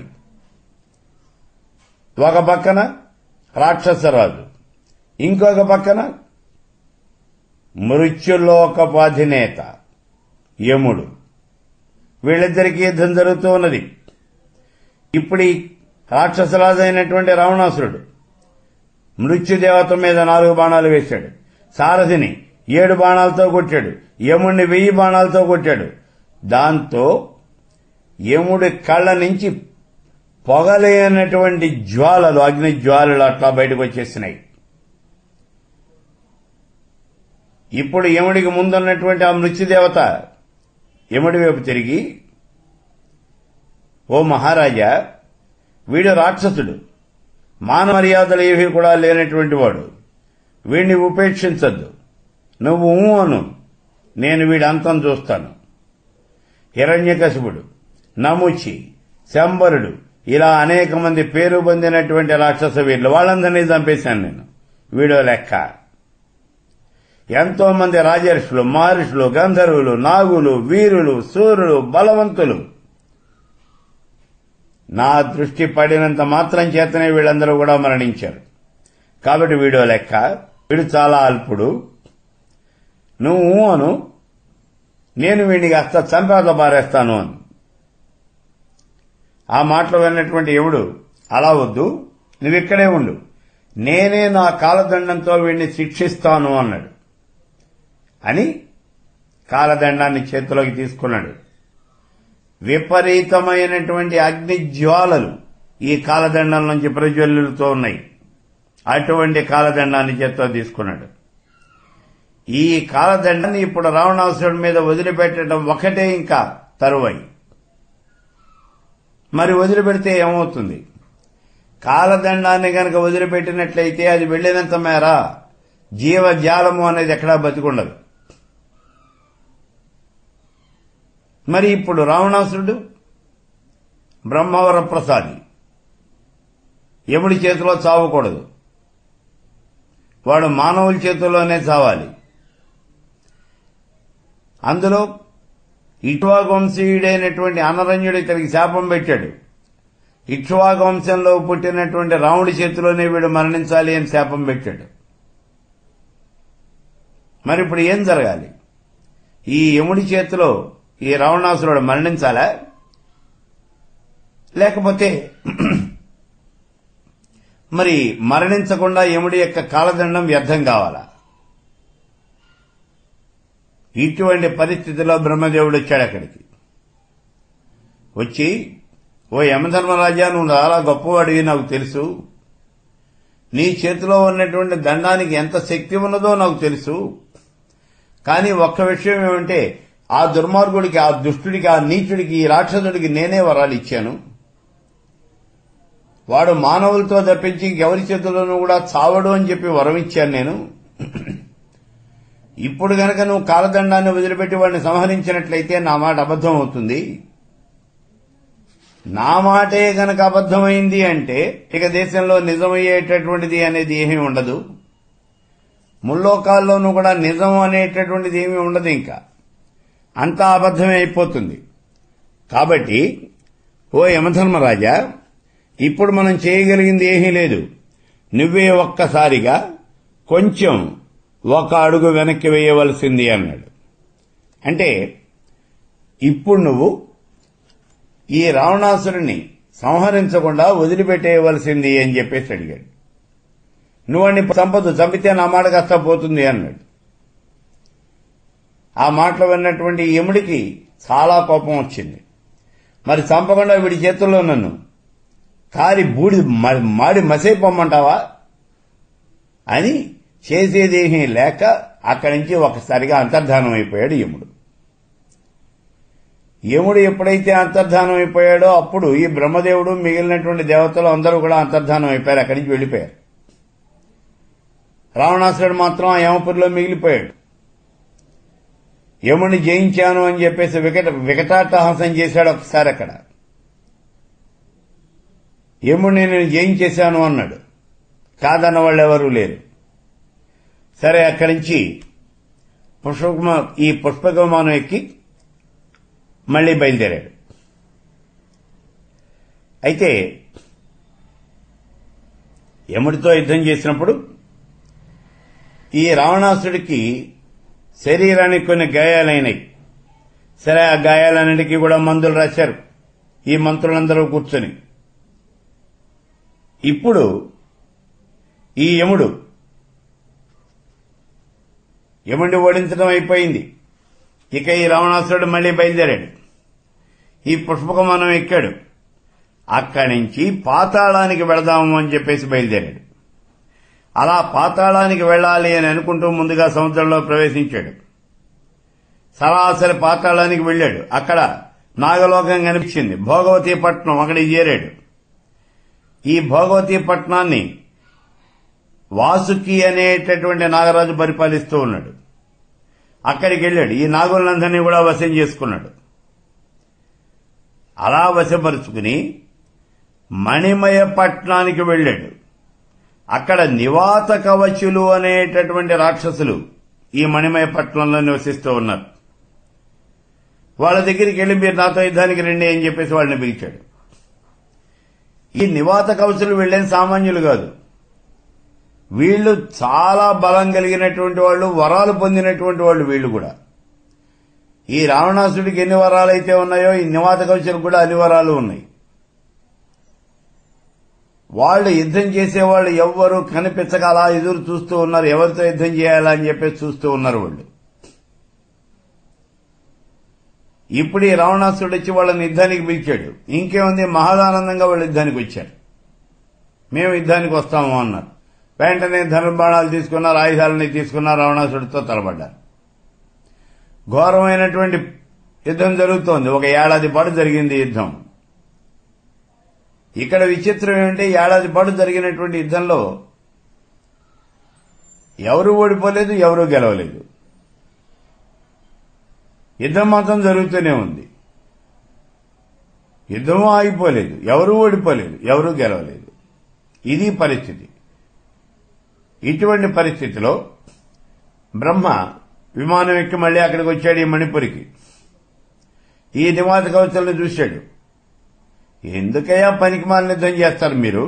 ఒక పక్కన రాక్షసరాజు ఇంకొక పక్కన మృత్యులోకపాధినేత యముడు వీళ్ళిద్దరికీ యుద్ధం జరుగుతూ ఉన్నది ఇప్పుడు ఈ రాక్షసరాజు అయినటువంటి రావణాసురుడు మృత్యుదేవత మీద నాలుగు బాణాలు వేశాడు సారథిని ఏడు బాణాలతో కొట్టాడు యముడిని వెయ్యి బాణాలతో కొట్టాడు దాంతో యముడి కళ్ళ నుంచి పొగలేనటువంటి జ్వాలలు అగ్ని జ్వాలలు అట్లా బయటకు వచ్చేసినాయి ఇప్పుడు యముడికి ముందున్నటువంటి ఆ మృత్యుదేవత యముడి వైపు తిరిగి ఓ మహారాజా వీడు రాక్షసుడు మాన మర్యాదలు ఏవి కూడా లేనటువంటి వాడు వీడిని ఉపేక్షించద్దు నువ్వు ఊ అను నేను వీడి అంతం చూస్తాను హిరణ్యకశిపుడు నముచి శంబరుడు ఇలా అనేక మంది పేరు పొందినటువంటి రాక్షస వీరులు వాళ్ళందరినీ చంపేశాను నేను వీడో లెక్క ఎంతో మంది రాజర్షులు మహర్షులు గంధర్వులు నాగులు వీరులు సూర్యులు బలవంతులు నా దృష్టి పడినంత మాత్రం చేతనే వీళ్ళందరూ కూడా మరణించారు కాబట్టి వీడో లెక్క వీడు చాలా అల్పుడు నువ్వు అను నేను వీడిని కాస్త చంపేత పారేస్తాను అని ఆ మాటలు విన్నటువంటి ఎవడు అలా వద్దు నువ్వు ఇక్కడే ఉండు నేనే నా కాలదండంతో వీడిని శిక్షిస్తాను అన్నాడు అని కాలదండాన్ని చేతిలోకి తీసుకున్నాడు విపరీతమైనటువంటి అగ్ని జ్వాలలు ఈ కాలదండం నుంచి ప్రజ్వల్లుతూ ఉన్నాయి అటువంటి కాలదండాన్ని చేత్తో తీసుకున్నాడు ఈ కాలదండాన్ని ఇప్పుడు రావణాసురుడి మీద వదిలిపెట్టడం ఒకటే ఇంకా తరువాయి మరి వదిలిపెడితే ఏమవుతుంది కాలదండాన్ని గనక వదిలిపెట్టినట్లయితే అది వెళ్లినంత మేర జీవజాలము అనేది ఎక్కడా బతికుండదు మరి ఇప్పుడు రావణాసురుడు బ్రహ్మవర ప్రసాది యముడి చేతిలో చావకూడదు వాడు మానవుల చేతుల్లోనే చావాలి అందులో ఇక్ష్వాకు వంశీయుడైనటువంటి అనరణ్యుడు ఇతనికి శాపం పెట్టాడు ఇక్ష్వాకు వంశంలో పుట్టినటువంటి రాముడి చేతిలోనే వీడు మరణించాలి అని శాపం పెట్టాడు మరి ఇప్పుడు ఏం జరగాలి ఈ యముడి చేతిలో ఈ రావణాసురుడు మరణించాలా లేకపోతే మరి మరణించకుండా యముడి యొక్క కాలదండం వ్యర్థం కావాలా ఇటువంటి పరిస్థితిలో బ్రహ్మదేవుడు వచ్చాడు అక్కడికి వచ్చి ఓ యమధర్మరాజా నువ్వు చాలా గొప్పవాడివి నాకు తెలుసు నీ చేతిలో ఉన్నటువంటి దండానికి ఎంత శక్తి ఉన్నదో నాకు తెలుసు కానీ ఒక్క విషయం ఏమంటే ఆ దుర్మార్గుడికి ఆ దుష్టుడికి ఆ నీచుడికి ఈ రాక్షసుడికి నేనే వరాలు ఇచ్చాను వాడు మానవులతో తప్పించి ఇంకెవరి చేతుల్లోనూ కూడా చావడు అని చెప్పి వరం ఇచ్చాను నేను ఇప్పుడు గనక నువ్వు కాలదండాన్ని వదిలిపెట్టి వాడిని సంహరించినట్లయితే నా మాట అబద్ధం అవుతుంది నా మాటే గనక అబద్ధమైంది అంటే ఇక దేశంలో నిజమయ్యేటటువంటిది అనేది ఏమీ ఉండదు ముల్లోకాల్లోనూ కూడా నిజం అనేటటువంటిది ఏమీ ఉండదు ఇంకా అంతా అబద్ధమే అయిపోతుంది కాబట్టి ఓ యమధర్మరాజా ఇప్పుడు మనం చేయగలిగింది ఏమీ లేదు నువ్వే ఒక్కసారిగా కొంచెం ఒక అడుగు వెనక్కి వేయవలసింది అన్నాడు అంటే ఇప్పుడు నువ్వు ఈ రావణాసురుణ్ణి సంహరించకుండా వదిలిపెట్టేయవలసింది అని చెప్పేసి అడిగాడు నువ్వని చంపదు చంపితే నా మాట కాస్త పోతుంది అన్నాడు ఆ మాటలు విన్నటువంటి యముడికి చాలా కోపం వచ్చింది మరి చంపకుండా వీడి చేతుల్లో నన్ను కారి బూడి మ- మాడి మసైపోమ్మంటావా అని చేసేదేమీ లేక అక్కడి నుంచి ఒకసారిగా అంతర్ధానం అయిపోయాడు యముడు యముడు ఎప్పుడైతే అంతర్ధానం అయిపోయాడో అప్పుడు ఈ బ్రహ్మదేవుడు మిగిలినటువంటి దేవతలు అందరూ కూడా అంతర్ధానం అయిపోయారు అక్కడి నుంచి వెళ్లిపోయారు రావణాసురుడు మాత్రం ఆ యమపురిలో మిగిలిపోయాడు యముని జయించాను అని చెప్పేసి వికట వికటాట్టహాసం చేశాడు ఒకసారి అక్కడ యముడిని నేను జయించేశాను అన్నాడు కాదన్న వాళ్ళు ఎవరూ లేరు సరే అక్కడి నుంచి పుష్పక ఈ పుష్పక విమానం ఎక్కి మళ్లీ బయలుదేరాడు అయితే యముడితో యుద్ధం చేసినప్పుడు ఈ రావణాసుడికి శరీరానికి కొన్ని గాయాలైనాయి సరే ఆ గాయాలన్నిటికీ కూడా మందులు రాశారు ఈ మంత్రులందరూ కూర్చొని ఇప్పుడు ఈ యముడు యముడిని ఓడించడం అయిపోయింది ఇక ఈ రావణాసురుడు మళ్లీ బయలుదేరాడు ఈ పుష్పకమానం ఎక్కాడు అక్కడి నుంచి పాతాళానికి వెళదాము అని చెప్పేసి బయలుదేరాడు అలా పాతాళానికి వెళ్ళాలి అని అనుకుంటూ ముందుగా సముద్రంలో ప్రవేశించాడు సరాసరి పాతాళానికి వెళ్ళాడు అక్కడ నాగలోకం కనిపించింది భోగవతి పట్నం అక్కడికి చేరాడు ఈ భోగవతి పట్నాన్ని వాసుకి అనేటటువంటి నాగరాజు పరిపాలిస్తూ ఉన్నాడు అక్కడికి వెళ్ళాడు ఈ నాగులందరినీ కూడా వశం చేసుకున్నాడు అలా వశపరుచుకుని మణిమయ పట్నానికి వెళ్ళాడు అక్కడ నివాత కవచులు అనేటటువంటి రాక్షసులు ఈ మణిమయ పట్టణంలో నివసిస్తూ ఉన్నారు వాళ్ళ దగ్గరికి వెళ్ళి మీరు నాతో యుద్ధానికి రండి అని చెప్పేసి వాళ్ళని పిలిచాడు ఈ నివాత కవచులు వెళ్ళిన సామాన్యులు కాదు వీళ్ళు చాలా బలం కలిగినటువంటి వాళ్ళు వరాలు పొందినటువంటి వాళ్ళు వీళ్ళు కూడా ఈ రావణాసుడికి ఎన్ని వరాలు అయితే ఉన్నాయో ఈ నివాత కవచులకు కూడా అన్ని వరాలు ఉన్నాయి వాళ్ళు యుద్ధం చేసేవాళ్ళు ఎవ్వరూ కనిపించక అలా ఎదురు చూస్తూ ఉన్నారు ఎవరితో యుద్ధం చేయాలా అని చెప్పేసి చూస్తూ ఉన్నారు వాళ్ళు ఇప్పుడు ఈ రావణాసుడు వచ్చి వాళ్ళని యుద్ధానికి పిలిచాడు ఇంకేముంది మహదానందంగా వాళ్ళు యుద్ధానికి వచ్చారు మేము యుద్ధానికి వస్తాము అన్నారు వెంటనే ధనుర్బాణాలు తీసుకున్నారు ఆయుధాలని తీసుకున్నారు రావణాసుడితో తలబడ్డారు ఘోరమైనటువంటి యుద్ధం జరుగుతోంది ఒక ఏడాది పాటు జరిగింది యుద్ధం ఇక్కడ విచిత్రం ఏమంటే ఏడాది పాటు జరిగినటువంటి యుద్ధంలో ఎవరు ఓడిపోలేదు ఎవరు గెలవలేదు యుద్ధం మాత్రం జరుగుతూనే ఉంది యుద్ధం ఆగిపోలేదు ఎవరు ఓడిపోలేదు ఎవరు గెలవలేదు ఇది పరిస్థితి ఇటువంటి పరిస్థితిలో బ్రహ్మ విమానం ఎక్కి మళ్ళీ అక్కడికి వచ్చాడు ఈ మణిపురికి ఈ నివాత కవచాలను చూశాడు ఎందుకయ్యా పనికి మాలిన యుద్ధం చేస్తారు మీరు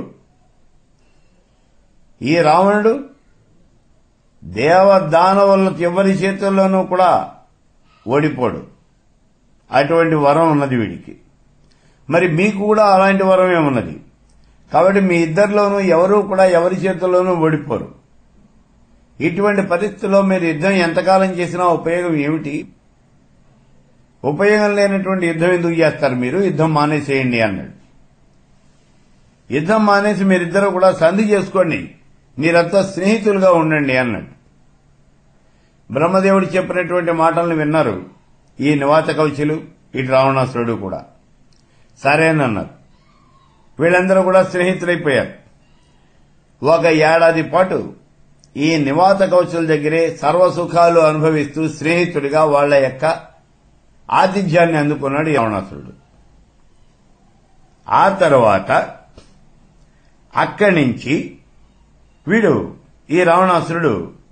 ఈ రావణుడు దేవ దానవుల ఎవరి చేతుల్లోనూ కూడా ఓడిపోడు అటువంటి వరం ఉన్నది వీడికి మరి మీకు కూడా అలాంటి వరం ఏమున్నది కాబట్టి మీ ఇద్దరిలోనూ ఎవరూ కూడా ఎవరి చేతుల్లోనూ ఓడిపోరు ఇటువంటి పరిస్థితుల్లో మీరు యుద్ధం ఎంతకాలం చేసినా ఉపయోగం ఏమిటి ఉపయోగం లేనటువంటి యుద్ధం ఎందుకు చేస్తారు మీరు యుద్ధం మానేసేయండి అన్నాడు యుద్ధం మానేసి మీరిద్దరూ కూడా సంధి చేసుకోండి మీరంతా స్నేహితులుగా ఉండండి అన్నాడు బ్రహ్మదేవుడు చెప్పినటువంటి మాటలను విన్నారు ఈ నివాత కవచులు ఇటు రావణాసురుడు కూడా సరేనన్నారు వీళ్ళందరూ కూడా స్నేహితులైపోయారు ఒక ఏడాది పాటు ఈ నివాత కవచుల దగ్గరే సర్వసుఖాలు అనుభవిస్తూ స్నేహితుడిగా వాళ్ల యొక్క ఆతిథ్యాన్ని అందుకున్నాడు రావణాసురుడు ఆ తర్వాత అక్కడి నుంచి వీడు ఈ రావణాసురుడు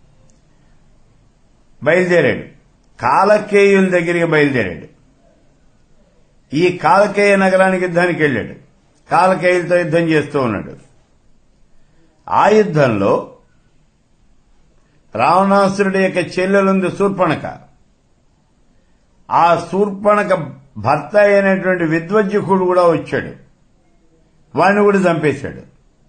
బయలుదేరాడు కాలకేయుల దగ్గరికి బయలుదేరాడు ఈ కాలకేయ నగరానికి యుద్ధానికి వెళ్ళాడు కాలకేయులతో యుద్ధం చేస్తూ ఉన్నాడు ఆ యుద్ధంలో రావణాసురుడి యొక్క చెల్లెలుంది శూర్పణక ఆ శూర్పణక భర్త అయినటువంటి విద్వజ్జుకుడు కూడా వచ్చాడు వాడిని కూడా చంపేశాడు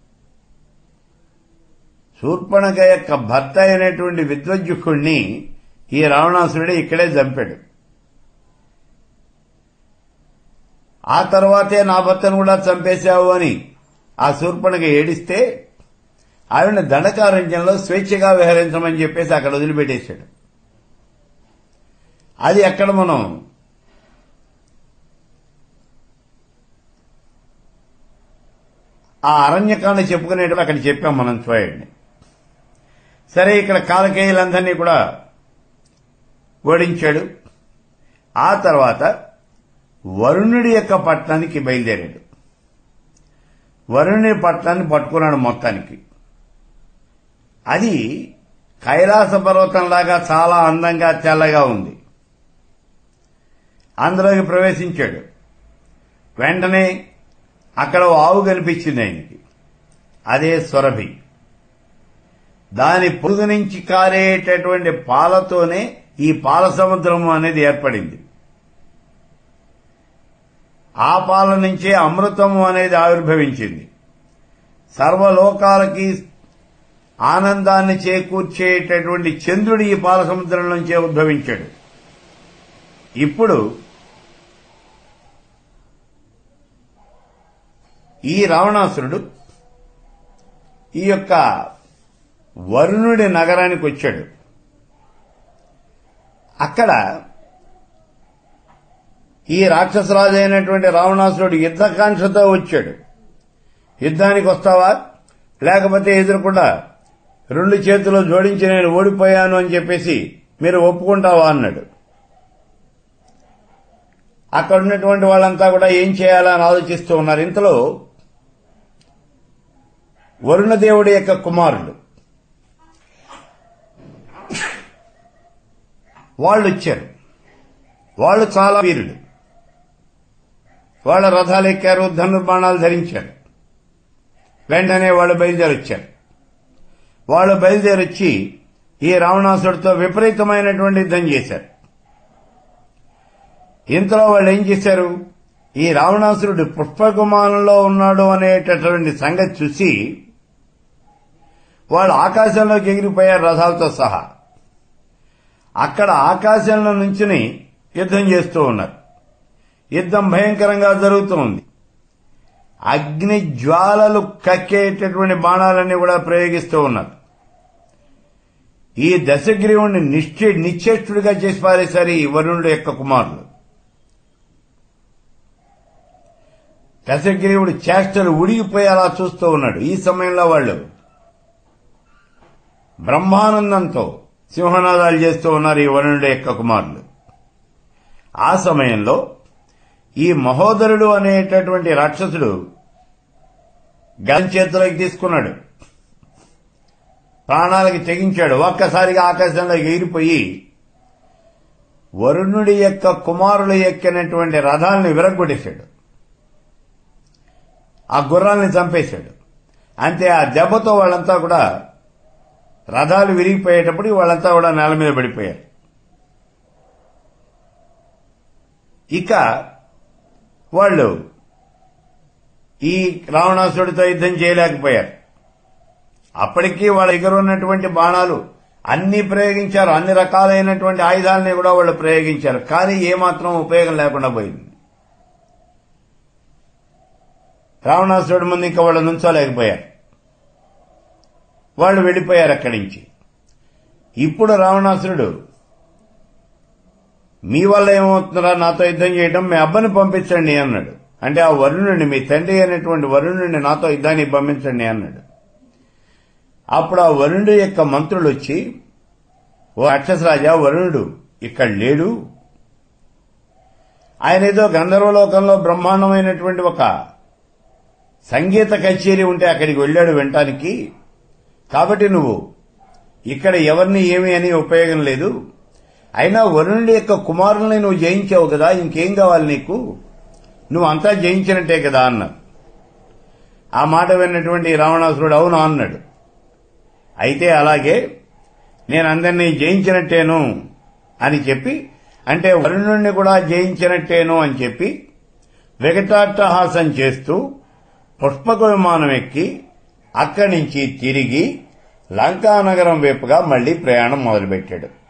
శూర్పణక యొక్క భర్త అయినటువంటి విద్వజ్జుకుడిని ఈ రావణాసురుడే ఇక్కడే చంపాడు ఆ తర్వాతే నా భర్తను కూడా చంపేశావు అని ఆ శూర్పణక ఏడిస్తే ఆవిడ దండకారణ్యంలో స్వేచ్ఛగా విహరించమని చెప్పేసి అక్కడ వదిలిపెట్టేశాడు అది అక్కడ మనం ఆ అరణ్యకాండ చెప్పుకునేటప్పుడు అక్కడ చెప్పాం మనం చూడండి సరే ఇక్కడ కాలకేయులందరినీ కూడా ఓడించాడు ఆ తర్వాత వరుణుడి యొక్క పట్టణానికి బయలుదేరాడు వరుణుడి పట్టణాన్ని పట్టుకున్నాడు మొత్తానికి అది కైలాస పర్వతంలాగా చాలా అందంగా తెల్లగా ఉంది అందులోకి ప్రవేశించాడు వెంటనే అక్కడ ఓ ఆవు కనిపించింది ఆయనకి అదే సొరభి దాని పొరుగు నుంచి కారేటటువంటి పాలతోనే ఈ పాల సముద్రము అనేది ఏర్పడింది ఆ పాల నుంచే అమృతము అనేది ఆవిర్భవించింది సర్వలోకాలకి ఆనందాన్ని చేకూర్చేటటువంటి చంద్రుడు ఈ పాల సముద్రం నుంచే ఉద్భవించాడు ఇప్పుడు ఈ రావణాసురుడు ఈ యొక్క వరుణుడి నగరానికి వచ్చాడు అక్కడ ఈ రాక్షసరాజు అయినటువంటి రావణాసురుడు యుద్ధకాంక్షతో వచ్చాడు యుద్ధానికి వస్తావా లేకపోతే ఎదురకుండా రెండు చేతులు జోడించి నేను ఓడిపోయాను అని చెప్పేసి మీరు ఒప్పుకుంటావా అన్నాడు అక్కడ ఉన్నటువంటి వాళ్ళంతా కూడా ఏం చేయాలని ఆలోచిస్తూ ఉన్నారు ఇంతలో వరుణదేవుడి యొక్క కుమారుడు వాళ్ళు వచ్చారు వాళ్ళు చాలా వీరుడు వాళ్ళ రథాలు ఎక్కారు ధనుర్బాణాలు ధరించారు వెంటనే వాళ్ళు బయలుదేరొచ్చారు వాళ్ళు బయలుదేరొచ్చి ఈ రావణాసుడితో విపరీతమైనటువంటి యుద్ధం చేశారు ఇంతలో వాళ్ళు ఏం చేశారు ఈ రావణాసురుడు పుష్పకుమారంలో ఉన్నాడు అనేటటువంటి సంగతి చూసి వాళ్ళు ఆకాశంలోకి ఎగిరిపోయారు రథాలతో సహా అక్కడ ఆకాశంలో నుంచుని యుద్ధం చేస్తూ ఉన్నారు యుద్ధం భయంకరంగా జరుగుతూ ఉంది అగ్ని జ్వాలలు కక్కేటటువంటి బాణాలన్నీ కూడా ప్రయోగిస్తూ ఉన్నారు ఈ దశగ్రీవుణ్ణి నిశ్చే నిశ్చేష్టుడిగా చేసి పారేశారు ఈ వరుణుడు యొక్క కుమారులు దశగ్రీవుడు చేష్టలు ఉడిగిపోయేలా చూస్తూ ఉన్నాడు ఈ సమయంలో వాళ్ళు బ్రహ్మానందంతో సింహనాదాలు చేస్తూ ఉన్నారు ఈ వరుణుడి యొక్క కుమారులు ఆ సమయంలో ఈ మహోదరుడు అనేటటువంటి రాక్షసుడు గన్ చేతిలోకి తీసుకున్నాడు ప్రాణాలకి తెగించాడు ఒక్కసారిగా ఆకాశంలో ఎగిరిపోయి వరుణుడి యొక్క కుమారులు ఎక్కినటువంటి రథాలను విరగొట్టేశాడు ఆ గుర్రాల్ని చంపేశాడు అంతే ఆ దెబ్బతో వాళ్ళంతా కూడా రథాలు విరిగిపోయేటప్పుడు వాళ్ళంతా కూడా నేల మీద పడిపోయారు ఇక వాళ్ళు ఈ రావణాసుడితో యుద్ధం చేయలేకపోయారు అప్పటికీ వాళ్ళ దగ్గర ఉన్నటువంటి బాణాలు అన్ని ప్రయోగించారు అన్ని రకాలైనటువంటి ఆయుధాలని కూడా వాళ్ళు ప్రయోగించారు కానీ ఏమాత్రం ఉపయోగం లేకుండా పోయింది రావణాసురుడి ముందు ఇంకా వాళ్ళు నుంచోలేకపోయారు వాళ్ళు వెళ్ళిపోయారు అక్కడి నుంచి ఇప్పుడు రావణాసురుడు మీ వల్ల ఏమవుతున్నారా నాతో యుద్ధం చేయడం మీ అబ్బని పంపించండి అన్నాడు అంటే ఆ వరుణుడిని మీ తండ్రి అయినటువంటి వరుణుడిని నాతో యుద్ధానికి పంపించండి అన్నాడు అప్పుడు ఆ వరుణుడి యొక్క మంత్రులు వచ్చి ఓ రాక్షసరాజా వరుణుడు ఇక్కడ లేడు ఆయన ఏదో గంధర్వలోకంలో బ్రహ్మాండమైనటువంటి ఒక సంగీత కచేరీ ఉంటే అక్కడికి వెళ్ళాడు వినటానికి కాబట్టి నువ్వు ఇక్కడ ఎవరిని ఏమి అని ఉపయోగం లేదు అయినా వరుణుడి యొక్క కుమారుల్ని నువ్వు జయించావు కదా ఇంకేం కావాలి నీకు నువ్వు అంతా జయించినట్టే కదా అన్నారు ఆ మాట విన్నటువంటి రావణాసురుడు అవునా అన్నాడు అయితే అలాగే నేను అందరినీ జయించినట్టేను అని చెప్పి అంటే వరుణుణ్ణి కూడా జయించినట్టేను అని చెప్పి వికటాట్టహాసం చేస్తూ పుష్పక విమానం ఎక్కి అక్కడి నుంచి తిరిగి లంకానగరం వైపుగా మళ్లీ ప్రయాణం మొదలుపెట్టాడు